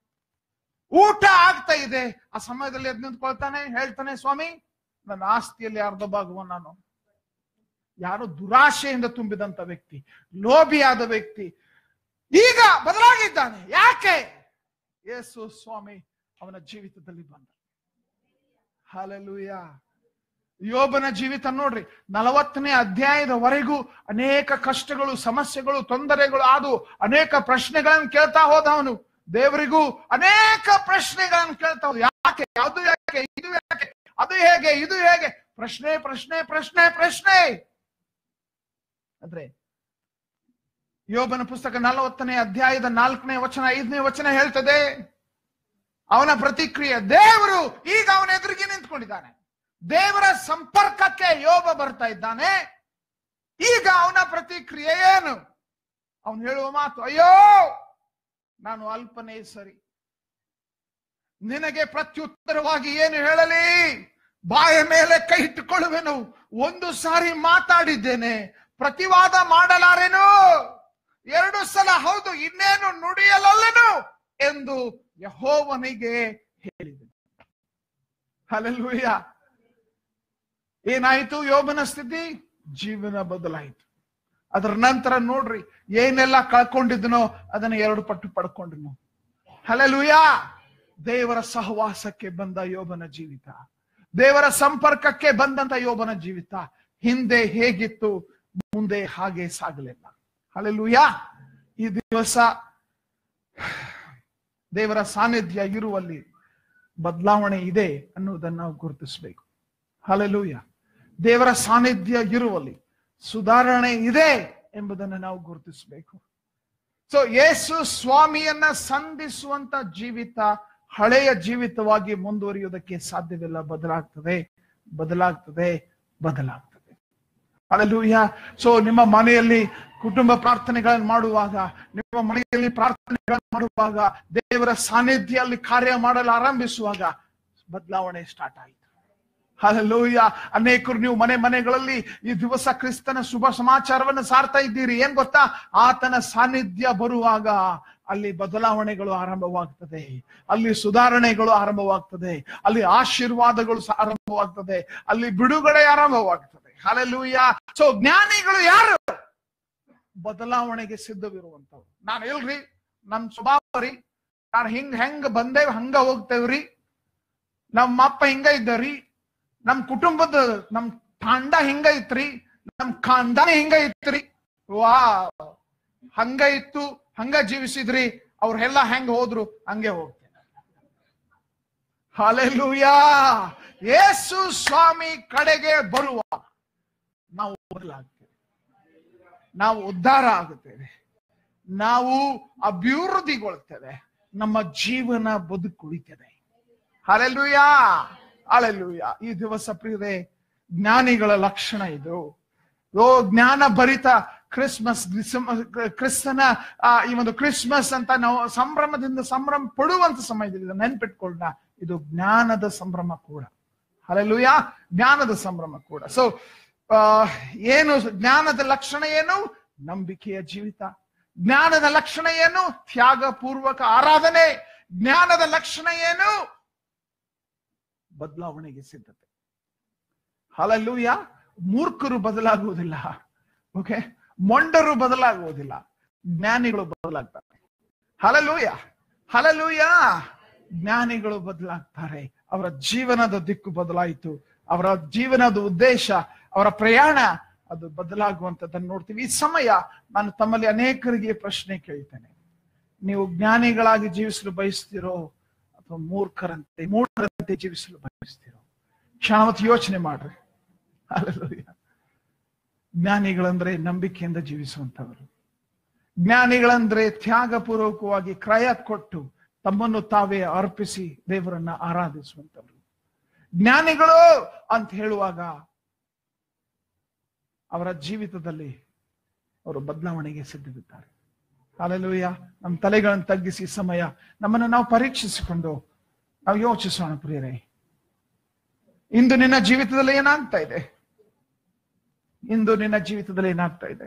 ಊಟ ಆಗ್ತಾ ಇದೆ ಆ ಸಮಯದಲ್ಲಿ ಎದ್ ನಿಂತ್ಕೊಳ್ತಾನೆ ಹೇಳ್ತಾನೆ ಸ್ವಾಮಿ ನನ್ನ ಆಸ್ತಿಯಲ್ಲಿ ಅರ್ಧ ಭಾಗವ ನಾನು ಯಾರೋ ದುರಾಶೆಯಿಂದ ತುಂಬಿದಂತ ವ್ಯಕ್ತಿ ಲೋಭಿಯಾದ ವ್ಯಕ್ತಿ ಈಗ ಬದಲಾಗಿದ್ದಾನೆ ಯಾಕೆ ಯೇಸು ಸ್ವಾಮಿ ಅವನ ಜೀವಿತದಲ್ಲಿ ಬಂದ ಹಾಲೆಲೂಯ ಯೋಬನ ಜೀವಿತ ನೋಡ್ರಿ ನಲವತ್ತನೇ ಅಧ್ಯಾಯದವರೆಗೂ ಅನೇಕ ಕಷ್ಟಗಳು ಸಮಸ್ಯೆಗಳು ತೊಂದರೆಗಳು ಆದು ಅನೇಕ ಪ್ರಶ್ನೆಗಳನ್ನು ಕೇಳ್ತಾ ಹೋದ ಅವನು ದೇವರಿಗೂ ಅನೇಕ ಪ್ರಶ್ನೆಗಳನ್ನು ಕೇಳ್ತಾ ಹೋದ ಯಾಕೆ ಅದು ಯಾಕೆ ಇದು ಯಾಕೆ ಅದು ಹೇಗೆ ಇದು ಹೇಗೆ ಪ್ರಶ್ನೆ ಪ್ರಶ್ನೆ ಪ್ರಶ್ನೆ ಪ್ರಶ್ನೆ ಅಂದ್ರೆ ಯೋಬನ ಪುಸ್ತಕ ನಲವತ್ತನೇ ಅಧ್ಯಾಯದ ನಾಲ್ಕನೇ ವಚನ ಐದನೇ ವಚನ ಹೇಳ್ತದೆ ಅವನ ಪ್ರತಿಕ್ರಿಯೆ ದೇವರು ಈಗ ಅವನ ಎದುರಿಗೆ ನಿಂತ್ಕೊಂಡಿದ್ದಾನೆ ದೇವರ ಸಂಪರ್ಕಕ್ಕೆ ಯೋಬ ಬರ್ತಾ ಇದ್ದಾನೆ ಈಗ ಅವನ ಪ್ರತಿಕ್ರಿಯೆ ಏನು ಅವನು ಹೇಳುವ ಮಾತು ಅಯ್ಯೋ ನಾನು ಅಲ್ಪನೇ ಸರಿ ನಿನಗೆ ಪ್ರತ್ಯುತ್ತರವಾಗಿ ಏನು ಹೇಳಲಿ ಬಾಯ ಮೇಲೆ ಕೈ ಇಟ್ಟುಕೊಳ್ಳುವೆನು ಒಂದು ಸಾರಿ ಮಾತಾಡಿದ್ದೇನೆ ಪ್ರತಿವಾದ ಮಾಡಲಾರೆನು ಎರಡು ಸಲ ಹೌದು ಇನ್ನೇನು ನುಡಿಯಲಲ್ಲನು ಎಂದು ಯಹೋವನಿಗೆ ಹೇಳಿದೆ ಹಲಲುಯ್ಯ ಏನಾಯ್ತು ಯೋಬನ ಸ್ಥಿತಿ ಜೀವನ ಬದಲಾಯಿತು ಅದರ ನಂತರ ನೋಡ್ರಿ ಏನೆಲ್ಲ ಕಳ್ಕೊಂಡಿದ್ನೋ ಅದನ್ನ ಎರಡು ಪಟ್ಟು ಪಡ್ಕೊಂಡ್ನು ಹಲಲುಯ್ಯ ದೇವರ ಸಹವಾಸಕ್ಕೆ ಬಂದ ಯೋಬನ ಜೀವಿತ ದೇವರ ಸಂಪರ್ಕಕ್ಕೆ ಬಂದಂತ ಯೋಬನ ಜೀವಿತ ಹಿಂದೆ ಹೇಗಿತ್ತು ಮುಂದೆ ಹಾಗೆ ಸಾಗಲಿಲ್ಲ ಹಲಲುಯ್ಯ ಈ ದಿವಸ ದೇವರ ಸಾನ್ನಿಧ್ಯ ಇರುವಲ್ಲಿ ಬದಲಾವಣೆ ಇದೆ ಅನ್ನೋದನ್ನ ನಾವು ಗುರುತಿಸಬೇಕು ಹಲಲೂಯ ದೇವರ ಸಾನ್ನಿಧ್ಯ ಇರುವಲ್ಲಿ ಸುಧಾರಣೆ ಇದೆ ಎಂಬುದನ್ನು ನಾವು ಗುರುತಿಸಬೇಕು ಸೊ ಯೇಸು ಸ್ವಾಮಿಯನ್ನ ಸಂಧಿಸುವಂತ ಜೀವಿತ ಹಳೆಯ ಜೀವಿತವಾಗಿ ಮುಂದುವರಿಯುವುದಕ್ಕೆ ಸಾಧ್ಯವಿಲ್ಲ ಬದಲಾಗ್ತದೆ ಬದಲಾಗ್ತದೆ ಬದಲಾಗ್ತದೆ ಅಲ್ಲೂಯ್ಯ ಸೊ ನಿಮ್ಮ ಮನೆಯಲ್ಲಿ ಕುಟುಂಬ ಪ್ರಾರ್ಥನೆಗಳನ್ನು ಮಾಡುವಾಗ ನಿಮ್ಮ ಮನೆಯಲ್ಲಿ ಪ್ರಾರ್ಥನೆಗಳನ್ನು ಮಾಡುವಾಗ ದೇವರ ಸಾನ್ನಿಧ್ಯ ಅಲ್ಲಿ ಕಾರ್ಯ ಮಾಡಲು ಆರಂಭಿಸುವಾಗ ಬದಲಾವಣೆ ಸ್ಟಾರ್ಟ್ ಆಯಿತು ಹಲಲೂಯ ಅನೇಕರು ನೀವು ಮನೆ ಮನೆಗಳಲ್ಲಿ ಈ ದಿವಸ ಕ್ರಿಸ್ತನ ಶುಭ ಸಮಾಚಾರವನ್ನು ಸಾರ್ತಾ ಇದ್ದೀರಿ ಏನ್ ಗೊತ್ತಾ ಆತನ ಸಾನ್ನಿಧ್ಯ ಬರುವಾಗ ಅಲ್ಲಿ ಬದಲಾವಣೆಗಳು ಆರಂಭವಾಗ್ತದೆ ಅಲ್ಲಿ ಸುಧಾರಣೆಗಳು ಆರಂಭವಾಗ್ತದೆ ಅಲ್ಲಿ ಆಶೀರ್ವಾದಗಳು ಸ- ಆರಂಭವಾಗ್ತದೆ ಅಲ್ಲಿ ಬಿಡುಗಡೆ ಆರಂಭವಾಗ್ತದೆ ಹಲಲೂಯ ಸೊ ಜ್ಞಾನಿಗಳು ಯಾರು ಬದಲಾವಣೆಗೆ ಸಿದ್ಧವಿರುವಂತವ್ರು ನಾನು ಇಲ್ರಿ ನಮ್ ಸ್ವಭಾವ ರೀ ನಾನು ಹಿಂಗ್ ಹೆಂಗ್ ಬಂದೇವ್ ಹಂಗ ಹೋಗ್ತೇವ್ರಿ ನಮ್ಮ ಅಪ್ಪ ಹಿಂಗ ಇದ್ದರಿ ನಮ್ ಕುಟುಂಬದ ನಮ್ ತಾಂಡ ಹಿಂಗ ಇತ್ರಿ ನಮ್ ಖಾನ್ದಾನಿ ಹಿಂಗ ಇತ್ರಿ ವಾ ಹಂಗ ಇತ್ತು ಹಂಗ ಜೀವಿಸಿದ್ರಿ ಅವ್ರೆಲ್ಲ ಹೆಂಗ ಹೋದ್ರು ಹಂಗೆ ಹೋಗ್ತೇನೆ ಹಾಲೆಲೂಯಾ ಯೇಸು ಸ್ವಾಮಿ ಕಡೆಗೆ ಬರುವ ನಾವು ಬದಲಾಗ್ತೇವೆ ನಾವು ಉದ್ಧಾರ ಆಗುತ್ತೇವೆ ನಾವು ಅಭಿವೃದ್ಧಿಗೊಳ್ತೇವೆ ನಮ್ಮ ಜೀವನ ಬದುಕುಳಿತದೆ ಹಲೆಲುಯಾ ಅಲೆಲುಯ ಈ ದಿವಸ ಪ್ರಿಯರೇ ಜ್ಞಾನಿಗಳ ಲಕ್ಷಣ ಇದು ಓ ಜ್ಞಾನ ಭರಿತ ಕ್ರಿಸ್ಮಸ್ ಡಿಸೆಂಬರ್ ಕ್ರಿಸ್ತನ ಆ, ಈ ಒಂದು ಕ್ರಿಸ್ಮಸ್ ಅಂತ ನಾವು ಸಂಭ್ರಮದಿಂದ ಸಂಭ್ರಮ ಪಡುವಂತ ಸಮಯದಲ್ಲಿ ಇದನ್ನ ನೆನ್ಪಿಟ್ಕೊಳ್ಳೋಣ ಇದು ಜ್ಞಾನದ ಸಂಭ್ರಮ ಕೂಡ ಹಲೆಲುಯ ಜ್ಞಾನದ ಸಂಭ್ರಮ ಕೂಡ ಸೊ ಏನು ಜ್ಞಾನದ ಲಕ್ಷಣ ಏನು ನಂಬಿಕೆಯ ಜೀವಿತ ಜ್ಞಾನದ ಲಕ್ಷಣ ಏನು ತ್ಯಾಗ ಪೂರ್ವಕ ಆರಾಧನೆ ಜ್ಞಾನದ ಲಕ್ಷಣ ಏನು ಬದಲಾವಣೆಗೆ ಸಿದ್ಧತೆ ಹಲಲ್ಲೂಯ ಮೂರ್ಖರು ಬದಲಾಗುವುದಿಲ್ಲ ಓಕೆ ಮೊಂಡರು ಬದಲಾಗುವುದಿಲ್ಲ ಜ್ಞಾನಿಗಳು ಬದಲಾಗ್ತಾರೆ ಹಲಲೂಯ ಹಲಲೂಯ ಜ್ಞಾನಿಗಳು ಬದಲಾಗ್ತಾರೆ ಅವರ ಜೀವನದ ದಿಕ್ಕು ಬದಲಾಯಿತು ಅವರ ಜೀವನದ ಉದ್ದೇಶ ಅವರ ಪ್ರಯಾಣ ಅದು ಬದಲಾಗುವಂತದನ್ನು ನೋಡ್ತೀವಿ ಈ ಸಮಯ ನಾನು ತಮ್ಮಲ್ಲಿ ಅನೇಕರಿಗೆ ಪ್ರಶ್ನೆ ಕೇಳ್ತೇನೆ ನೀವು ಜ್ಞಾನಿಗಳಾಗಿ ಜೀವಿಸಲು ಬಯಸ್ತೀರೋ ಅಥವಾ ಮೂರ್ಖರಂತೆ ಮೂಢರಂತೆ ಜೀವಿಸಲು ಬಯಸ್ತೀರೋ ಕ್ಷಣ ಮತ್ತು ಯೋಚನೆ ಮಾಡ್ರಿ Hallelujah. ಜ್ಞಾನಿಗಳಂದ್ರೆ ನಂಬಿಕೆಯಿಂದ ಜೀವಿಸುವಂತವರು ಜ್ಞಾನಿಗಳಂದ್ರೆ ತ್ಯಾಗಪೂರ್ವಕವಾಗಿ ಕ್ರಯ ಕೊಟ್ಟು ತಮ್ಮನ್ನು ತಾವೇ ಅರ್ಪಿಸಿ ದೇವರನ್ನ ಆರಾಧಿಸುವಂತವರು ಜ್ಞಾನಿಗಳು ಅಂತ ಹೇಳುವಾಗ ಅವರ ಜೀವಿತದಲ್ಲಿ ಅವರು ಬದಲಾವಣೆಗೆ ಸಿದ್ಧವಿದ್ದಾರೆ ಅಲ್ಲೆಲೂಯ ನಮ್ಮ ತಲೆಗಳನ್ನು ತಗ್ಗಿಸಿ ಸಮಯ ನಮ್ಮನ್ನು ನಾವು ಪರೀಕ್ಷಿಸಿಕೊಂಡು ನಾವು ಯೋಚಿಸೋಣ ಪ್ರಿಯರೇ ಇಂದು ನಿನ್ನ ಜೀವಿತದಲ್ಲಿ ಏನಾಗ್ತಾ ಇದೆ ಇಂದು ನಿನ್ನ ಜೀವಿತದಲ್ಲಿ ಏನಾಗ್ತಾ ಇದೆ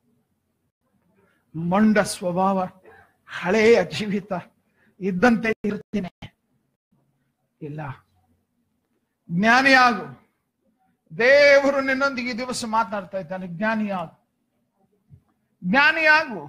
ಮೊಂಡ ಸ್ವಭಾವ ಹಳೆಯ ಜೀವಿತ ಇದ್ದಂತೆ ಇರ್ತೀನಿ ಇಲ್ಲ ಜ್ಞಾನಿಯಾಗು ದೇವರು ನಿನ್ನೊಂದಿಗೆ ಈ ದಿವಸ ಮಾತನಾಡ್ತಾ ಇದ್ದಾನೆ ಜ್ಞಾನಿಯಾಗು ಜ್ಞಾನಿಯಾಗು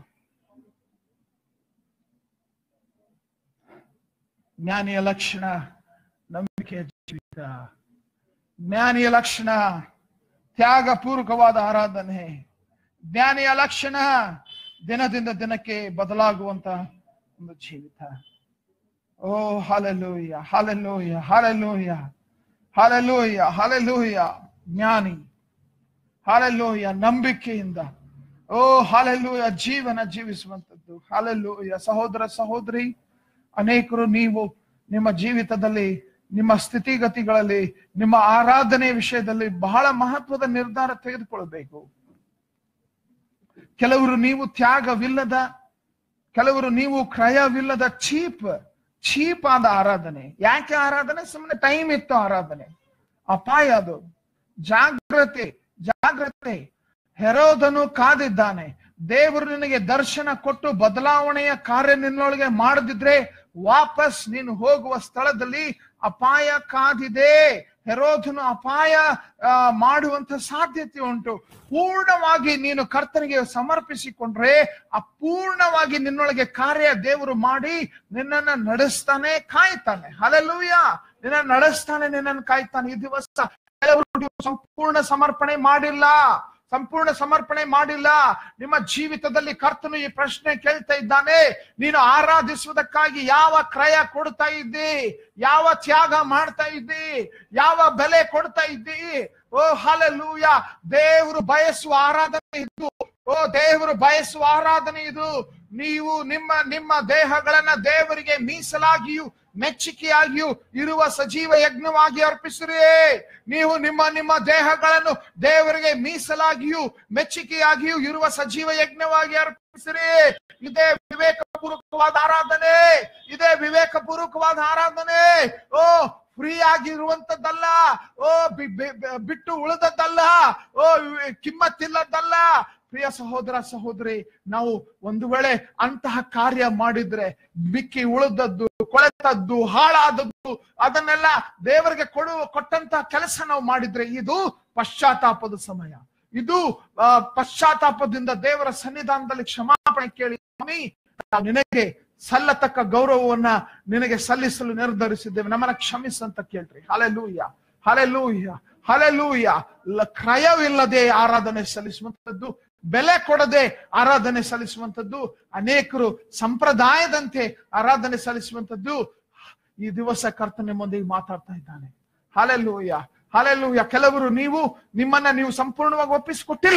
ಜ್ಞಾನಿಯ ಲಕ್ಷಣ ನಂಬಿಕೆಯ ಜೀವಿತ ಜ್ಞಾನಿಯ ಲಕ್ಷಣ ತ್ಯಾಗಪೂರ್ವಕವಾದ ಆರಾಧನೆ ಜ್ಞಾನಿಯ ಲಕ್ಷಣ ದಿನದಿಂದ ದಿನಕ್ಕೆ ಬದಲಾಗುವಂತ ಒಂದು ಜೀವಿತ ಓ ಹಾಲೆಲೂಯ ಹಾಲೆಲೂಯ ಹಾಲೆಲೂಯ ಹಾಲೆಲೂಯ ಹಾಲೆಲೂಯ ಜ್ಞಾನಿ ಹಾಲೆಲೂಯ ನಂಬಿಕೆಯಿಂದ ಓ ಹಾಲೆಲೂಯ ಜೀವನ ಜೀವಿಸುವಂತದ್ದು ಹಾಲೆಲೂಯ ಸಹೋದರ ಸಹೋದರಿ ಅನೇಕರು ನೀವು ನಿಮ್ಮ ಜೀವಿತದಲ್ಲಿ ನಿಮ್ಮ ಸ್ಥಿತಿಗತಿಗಳಲ್ಲಿ ನಿಮ್ಮ ಆರಾಧನೆ ವಿಷಯದಲ್ಲಿ ಬಹಳ ಮಹತ್ವದ ನಿರ್ಧಾರ ತೆಗೆದುಕೊಳ್ಬೇಕು ಕೆಲವರು ನೀವು ತ್ಯಾಗವಿಲ್ಲದ ಕೆಲವರು ನೀವು ಕ್ರಯವಿಲ್ಲದ ಚೀಪ್ ಚೀಪ್ ಆದ ಆರಾಧನೆ ಯಾಕೆ ಆರಾಧನೆ ಸುಮ್ಮನೆ ಟೈಮ್ ಇತ್ತು ಆರಾಧನೆ ಅಪಾಯ ಅದು ಜಾಗ್ರತೆ ಜಾಗ್ರತೆ ಹೆರೋದನು ಕಾದಿದ್ದಾನೆ ದೇವರು ನಿನಗೆ ದರ್ಶನ ಕೊಟ್ಟು ಬದಲಾವಣೆಯ ಕಾರ್ಯ ನಿನ್ನೊಳಗೆ ಮಾಡದಿದ್ರೆ ವಾಪಸ್ ನೀನು ಹೋಗುವ ಸ್ಥಳದಲ್ಲಿ ಅಪಾಯ ಕಾದಿದೆ ಹೆರೋದನು ಅಪಾಯ ಆ, ಮಾಡುವಂತ ಸಾಧ್ಯತೆ ಉಂಟು ಪೂರ್ಣವಾಗಿ ನೀನು ಕರ್ತನಿಗೆ ಸಮರ್ಪಿಸಿಕೊಂಡ್ರೆ ಅಪೂರ್ಣವಾಗಿ ನಿನ್ನೊಳಗೆ ಕಾರ್ಯ ದೇವರು ಮಾಡಿ ನಿನ್ನನ್ನ ನಡೆಸ್ತಾನೆ ಕಾಯ್ತಾನೆ ಹಲಲೂಯ ನಿನ್ನ ನಡೆಸ್ತಾನೆ ನಿನ್ನನ್ನು ಕಾಯ್ತಾನೆ ಈ ದಿವಸ ಕೆಲವರು ನೀವು ಸಂಪೂರ್ಣ ಸಮರ್ಪಣೆ ಮಾಡಿಲ್ಲ ಸಂಪೂರ್ಣ ಸಮರ್ಪಣೆ ಮಾಡಿಲ್ಲ ನಿಮ್ಮ ಜೀವಿತದಲ್ಲಿ ಕರ್ತನು ಈ ಪ್ರಶ್ನೆ ಕೇಳ್ತಾ ಇದ್ದಾನೆ ನೀನು ಆರಾಧಿಸುವುದಕ್ಕಾಗಿ ಯಾವ ಕ್ರಯ ಕೊಡ್ತಾ ಇದ್ದಿ ಯಾವ ತ್ಯಾಗ ಮಾಡ್ತಾ ಇದ್ದಿ ಯಾವ ಬೆಲೆ ಕೊಡ್ತಾ ಇದ್ದಿ ಓ ಹಾಲೆಲೂಯ ದೇವರು ಬಯಸುವ ಆರಾಧನೆ ಇದು ಓ ದೇವರು ಬಯಸುವ ಆರಾಧನೆ ಇದು ನೀವು ನಿಮ್ಮ ನಿಮ್ಮ ದೇಹಗಳನ್ನ ದೇವರಿಗೆ ಮೀಸಲಾಗಿಯೂ ಮೆಚ್ಚುಗೆಯಾಗಿಯೂ ಇರುವ ಸಜೀವ ಯಜ್ಞವಾಗಿ ಅರ್ಪಿಸಿರಿ ನೀವು ನಿಮ್ಮ ನಿಮ್ಮ ದೇಹಗಳನ್ನು ದೇವರಿಗೆ ಮೀಸಲಾಗಿಯೂ ಮೆಚ್ಚುಗೆಯಾಗಿಯೂ ಇರುವ ಸಜೀವ ಯಜ್ಞವಾಗಿ ಅರ್ಪಿಸಿರಿ ಇದೇ ವಿವೇಕಪೂರ್ವಕವಾದ ಆರಾಧನೆ ಇದೇ ವಿವೇಕಪೂರ್ವಕವಾದ ಆರಾಧನೆ ಓ ಫ್ರೀ ಆಗಿರುವಂತದ್ದಲ್ಲ ಓ ಬಿ- ಬಿ- ಬಿ- ಬಿಟ್ಟು ಉಳಿದದ್ದಲ್ಲ ಓ ಕಿಮ್ಮತ್ತಿಲ್ಲದಲ್ಲ ಪ್ರಿಯ ಸಹೋದರ ಸಹೋದರಿ ನಾವು ಒಂದು ವೇಳೆ ಅಂತಹ ಕಾರ್ಯ ಮಾಡಿದ್ರೆ ಬಿಕ್ಕಿ ಉಳಿದದ್ದು ಕೊಳೆತದ್ದು ಹಾಳಾದದ್ದು ಅದನ್ನೆಲ್ಲ ದೇವರಿಗೆ ಕೊಡುವ ಕೊಟ್ಟಂತಹ ಕೆಲಸ ನಾವು ಮಾಡಿದ್ರೆ ಇದು ಪಶ್ಚಾತ್ತಾಪದ ಸಮಯ ಇದು ಆ, ಪಶ್ಚಾತ್ತಾಪದಿಂದ ದೇವರ ಸನ್ನಿಧಾನದಲ್ಲಿ ಕ್ಷಮಾಪಣೆ ಕೇಳಿ ಸ್ವಾಮಿ, ನಾವು ನಿನಗೆ ಸಲ್ಲತಕ್ಕ ಗೌರವವನ್ನ ನಿನಗೆ ಸಲ್ಲಿಸಲು ನಿರ್ಧರಿಸಿದ್ದೇವೆ ನಮ್ಮನ್ನ ಕ್ಷಮಿಸಂತ ಕೇಳ್ರಿ ಹಲೆಲೂಯ ಹಲೆಲೂಯ ಹಲೆಲೂಯ ಲ- ಕ್ರಯವಿಲ್ಲದೆ ಆರಾಧನೆ ಸಲ್ಲಿಸುವಂತದ್ದು ಬೆಲೆ ಕೊಡದೆ ಆರಾಧನೆ ಸಲ್ಲಿಸುವಂತದ್ದು ಅನೇಕರು ಸಂಪ್ರದಾಯದಂತೆ ಆರಾಧನೆ ಸಲ್ಲಿಸುವಂತದ್ದು ಈ ದಿವಸ ಕರ್ತನ ನಿಮ್ಮೊಂದಿಗೆ ಮಾತಾಡ್ತಾ ಇದ್ದಾನೆ ಹಾಲೆಲ್ಲೂಯ ಹಾಲೆಲ್ಲೂಯ ಕೆಲವರು ನೀವು ನಿಮ್ಮನ್ನ ನೀವು ಸಂಪೂರ್ಣವಾಗಿ ಒಪ್ಪಿಸಿಕೊಟ್ಟಿಲ್ಲ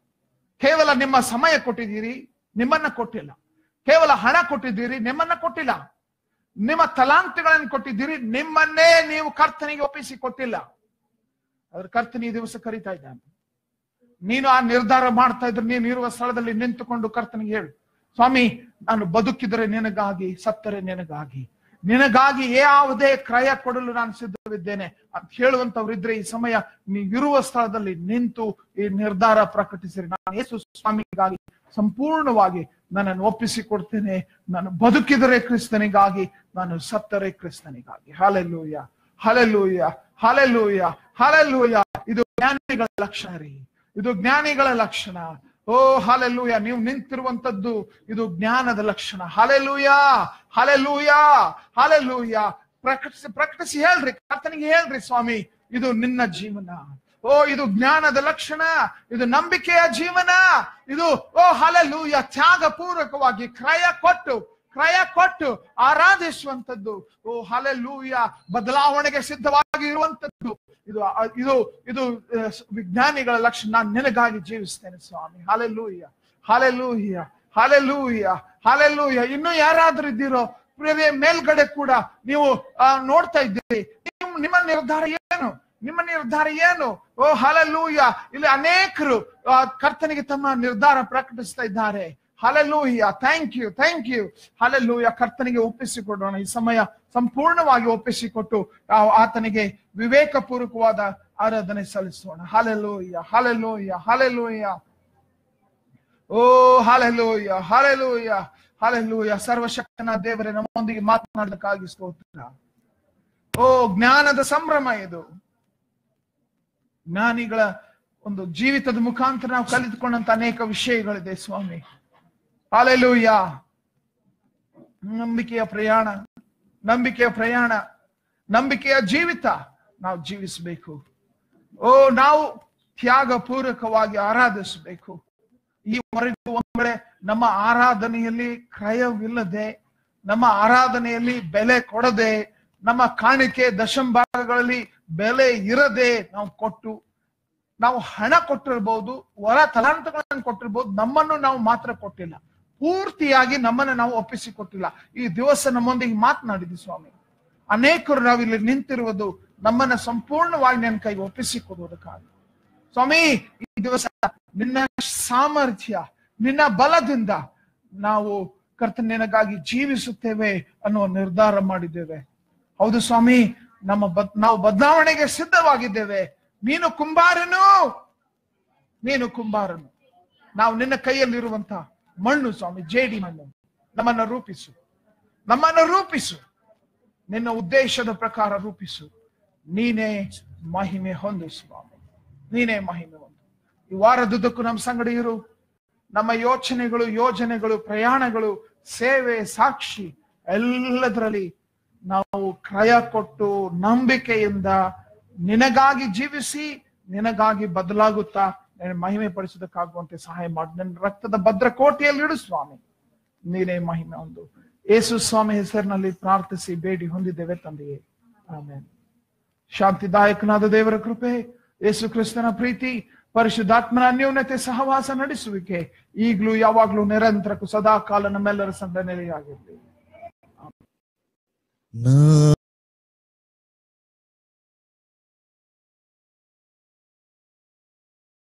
ಕೇವಲ ನಿಮ್ಮ ಸಮಯ ಕೊಟ್ಟಿದ್ದೀರಿ ನಿಮ್ಮನ್ನ ಕೊಟ್ಟಿಲ್ಲ ಕೇವಲ ಹಣ ಕೊಟ್ಟಿದ್ದೀರಿ ನಿಮ್ಮನ್ನ ಕೊಟ್ಟಿಲ್ಲ ನಿಮ್ಮ ತಲಾಂತಗಳನ್ನು ಕೊಟ್ಟಿದ್ದೀರಿ ನಿಮ್ಮನ್ನೇ ನೀವು ಕರ್ತನಿಗೆ ಒಪ್ಪಿಸಿ ಕೊಟ್ಟಿಲ್ಲ ಅದ್ರ ಕರ್ತನ ಈ ದಿವಸ ಕರೀತಾ ಇದ್ದಾನೆ ನೀನು ಆ ನಿರ್ಧಾರ ಮಾಡ್ತಾ ಇದ್ರೆ ನೀನು ಇರುವ ಸ್ಥಳದಲ್ಲಿ ನಿಂತುಕೊಂಡು ಕರ್ತನಿಗೆ ಹೇಳು ಸ್ವಾಮಿ ನಾನು ಬದುಕಿದರೆ ನಿನಗಾಗಿ ಸತ್ತರೆ ನಿನಗಾಗಿ ನಿನಗಾಗಿ ಯಾವುದೇ ಕ್ರಯ ಕೊಡಲು ನಾನು ಸಿದ್ಧವಿದ್ದೇನೆ ಅಂತ ಹೇಳುವಂತವ್ರಿದ್ರೆ ಈ ಸಮಯ ನೀವಿರುವ ಸ್ಥಳದಲ್ಲಿ ನಿಂತು ಈ ನಿರ್ಧಾರ ಪ್ರಕಟಿಸಿರಿ ನಾನು ಯೇಸು ಸ್ವಾಮಿಗಾಗಿ ಸಂಪೂರ್ಣವಾಗಿ ನನ್ನನ್ನು ಒಪ್ಪಿಸಿಕೊಡ್ತೇನೆ ನಾನು ಬದುಕಿದರೆ ಕ್ರಿಸ್ತನಿಗಾಗಿ ನಾನು ಸತ್ತರೆ ಕ್ರಿಸ್ತನಿಗಾಗಿ ಹಾಲೆಲ್ಲೂಯ ಹಾಲೆಲ್ಲೂಯ ಹಾಲೆಲ್ಲೂಯ ಹಾಲೆಲ್ಲೂಯ ಇದು ಜ್ಞಾನಿಗಳ ಲಕ್ಷಣ ರೀ ಇದು ಜ್ಞಾನಿಗಳ ಲಕ್ಷಣ ಓ ಹಾಲೆಲ್ಲೂಯ ನೀವು ನಿಂತಿರುವಂತದ್ದು ಇದು ಜ್ಞಾನದ ಲಕ್ಷಣ ಹಾಲೆಲ್ಲೂಯ ಹಾಲೆಲ್ಲೂಯ ಹಾಲೆಲ್ಲೂಯ ಪ್ರಕಟಿಸಿ ಪ್ರಕಟಿಸಿ ಹೇಳ್ರಿ ಕರ್ತನಿಗೆ ಹೇಳ್ರಿ ಸ್ವಾಮಿ ಇದು ನಿನ್ನ ಜೀವನ ಓ ಇದು ಜ್ಞಾನದ ಲಕ್ಷಣ ಇದು ನಂಬಿಕೆಯ ಜೀವನ ಇದು ಓ ಹಲಲೂಯ ತ್ಯಾಗ ಪೂರ್ವಕವಾಗಿ ಕ್ರಯ ಕೊಟ್ಟು ಕ್ರಯ ಕೊಟ್ಟು ಆರಾಧಿಸುವಂತದ್ದು ಓ ಹಲಲೂಯ ಬದಲಾವಣೆಗೆ ಸಿದ್ಧವಾಗಿ ಇರುವಂತದ್ದು ಇದು ಅ- ಇದು ಇದು ಆ, ವಿಜ್ಞಾನಿಗಳ ಲಕ್ಷಣ ನಾನು ನಿನಗಾಗಿ ಜೀವಿಸ್ತೇನೆ ಸ್ವಾಮಿ ಹಾಲೆಲೂಯ ಹಾಲೆಲೂಯ ಹಾಲೆಲೂಯ ಹಾಲೆಲೂಯ ಇನ್ನು ಯಾರಾದ್ರೂ ಇದ್ದೀರೋ ಪ್ರಿಯವೇ ಮೇಲ್ಗಡೆ ಕೂಡ ನೀವು ಆ, ನೋಡ್ತಾ ಇದ್ದೀರಿ ನಿಮ್- ನಿಮ್ಮ ನಿರ್ಧಾರ ಏನು ನಿಮ್ಮ ನಿರ್ಧಾರ ಏನು ಓ ಹಲಲೂಯ ಇಲ್ಲಿ ಅನೇಕರು ಆ, ಕರ್ತನಿಗೆ ತಮ್ಮ ನಿರ್ಧಾರ ಪ್ರಕಟಿಸ್ತಾ ಇದ್ದಾರೆ ಹಲಲೂಯ ಥ್ಯಾಂಕ್ ಯು ಥ್ಯಾಂಕ್ ಯು ಹಲಲೂಯ ಕರ್ತನಿಗೆ ಒಪ್ಪಿಸಿಕೊಡೋಣ ಈ ಸಮಯ ಸಂಪೂರ್ಣವಾಗಿ ಒಪ್ಪಿಸಿಕೊಟ್ಟು ಆ, ಆತನಿಗೆ ವಿವೇಕಪೂರ್ವಕವಾದ ಆರಾಧನೆ ಸಲ್ಲಿಸೋಣ ಹಲಲೂಯ ಹಲಲೂಯ ಹಲಲೂಯ ಓ ಹಾಲೆಲೂಯ ಹಾಲೆಲೂಯ ಹಾಲೆಲೂಯ ಸರ್ವಶಕ್ತನ ದೇವರೇ ನಮ್ಮೊಂದಿಗೆ ಮಾತನಾಡಕ್ಕಾಗಿ ಸ್ತೋತ್ರ ಓ ಜ್ಞಾನದ ಸಂಭ್ರಮ ಇದು ಜ್ಞಾನಿಗಳ ಒಂದು ಜೀವಿತದ ಮುಖಾಂತರ ನಾವು ಕಲಿತುಕೊಂಡಂತ ಅನೇಕ ವಿಷಯಗಳಿದೆ ಸ್ವಾಮಿ ಹಾಲೆಲೂಯ ನಂಬಿಕೆಯ ಪ್ರಯಾಣ ನಂಬಿಕೆಯ ಪ್ರಯಾಣ ನಂಬಿಕೆಯ ಜೀವಿತ ನಾವು ಜೀವಿಸಬೇಕು ಓ ನಾವು ತ್ಯಾಗ ಪೂರ್ವಕವಾಗಿ ಆರಾಧಿಸಬೇಕು ಈವರೆಗೂ ಒಂದ್ ವೇಳೆ ನಮ್ಮ ಆರಾಧನೆಯಲ್ಲಿ ಕ್ರಯವಿಲ್ಲದೆ ನಮ್ಮ ಆರಾಧನೆಯಲ್ಲಿ ಬೆಲೆ ಕೊಡದೆ ನಮ್ಮ ಕಾಣಿಕೆ ದಶಂಭಾಗಗಳಲ್ಲಿ ಬೆಲೆ ಇರದೆ ನಾವು ಕೊಟ್ಟು ನಾವು ಹಣ ಕೊಟ್ಟಿರ್ಬೋದು ವರ ತಲಾಂತಗಳನ್ನು ಕೊಟ್ಟಿರ್ಬೋದು ನಮ್ಮನ್ನು ನಾವು ಮಾತ್ರ ಕೊಟ್ಟಿಲ್ಲ ಪೂರ್ತಿಯಾಗಿ ನಮ್ಮನ್ನು ನಾವು ಒಪ್ಪಿಸಿಕೊಟ್ಟಿಲ್ಲ ಈ ದಿವಸ ನಮ್ಮೊಂದಿಗೆ ಮಾತನಾಡಿದ್ವಿ ಸ್ವಾಮಿ ಅನೇಕರು ನಾವಿಲ್ಲಿ ನಿಂತಿರುವುದು ನಮ್ಮನ್ನ ಸಂಪೂರ್ಣವಾಗಿ ನನ್ನ ಕೈ ಒಪ್ಪಿಸಿಕೊಡುವುದಕ್ಕಾಗಿ ಸ್ವಾಮಿ ಈ ದಿವಸ ನಿನ್ನ ಸಾಮರ್ಥ್ಯ ನಿನ್ನ ಬಲದಿಂದ ನಾವು ಕರ್ತ ನಿನಗಾಗಿ ಜೀವಿಸುತ್ತೇವೆ ಅನ್ನುವ ನಿರ್ಧಾರ ಮಾಡಿದ್ದೇವೆ ಹೌದು ಸ್ವಾಮಿ ನಮ್ಮ ಬದ್ ನಾವು ಬದಲಾವಣೆಗೆ ಸಿದ್ಧವಾಗಿದ್ದೇವೆ ನೀನು ಕುಂಬಾರನು ನೀನು ಕುಂಬಾರನು ನಾವು ನಿನ್ನ ಕೈಯಲ್ಲಿರುವಂತ ಮಣ್ಣು ಸ್ವಾಮಿ ಜೇಡಿ ಮಣ್ಣು ನಮ್ಮನ್ನ ರೂಪಿಸು ನಮ್ಮನ್ನ ರೂಪಿಸು ನಿನ್ನ ಉದ್ದೇಶದ ಪ್ರಕಾರ ರೂಪಿಸು ನೀನೇ ಮಹಿಮೆ ಹೊಂದು ಸ್ವಾಮಿ ನೀನೇ ಮಹಿಮೆ ಹೊಂದು ಈ ವಾರದುದ್ದಕ್ಕೂ ನಮ್ಮ ಸಂಗಡ ಇರು ನಮ್ಮ ಯೋಚನೆಗಳು ಯೋಜನೆಗಳು ಪ್ರಯಾಣಗಳು ಸೇವೆ ಸಾಕ್ಷಿ ಎಲ್ಲದರಲ್ಲಿ ನಾವು ಕ್ರಯ ಕೊಟ್ಟು ನಂಬಿಕೆಯಿಂದ ನಿನಗಾಗಿ ಜೀವಿಸಿ ನಿನಗಾಗಿ ಬದಲಾಗುತ್ತಾ ನಿನ್ನ ಮಹಿಮೆ ಪಡಿಸೋದಕ್ಕಾಗುವಂತೆ ಸಹಾಯ ಮಾಡಿ ನನ್ನ ರಕ್ತದ ಭದ್ರ ಕೋಟೆಯಲ್ಲಿ ಇಡು ಸ್ವಾಮಿ ನೀನೇ ಮಹಿಮೆ ಒಂದು ಯೇಸು ಸ್ವಾಮಿ ಹೆಸರಿನಲ್ಲಿ ಪ್ರಾರ್ಥಿಸಿ ಬೇಡಿ ಹೊಂದಿದ್ದೇವೆ ತಂದೆಯೇ ಆಮೇಲೆ ಶಾಂತಿದಾಯಕನಾದ ದೇವರ ಕೃಪೆ ಯೇಸು ಕ್ರಿಸ್ತನ ಪ್ರೀತಿ ಪರಿಶುದ್ಧಾತ್ಮನ ಅನ್ಯೋನ್ಯತೆ ಸಹವಾಸ ನಡೆಸುವಿಕೆ ಈಗಲೂ ಯಾವಾಗ್ಲೂ ನಿರಂತರಕ್ಕೂ ಸದಾ ಕಾಲ ನಮ್ಮೆಲ್ಲರ ಸಂಘ ನೆಲೆಯಾಗಿರ್ಲಿ ನಾ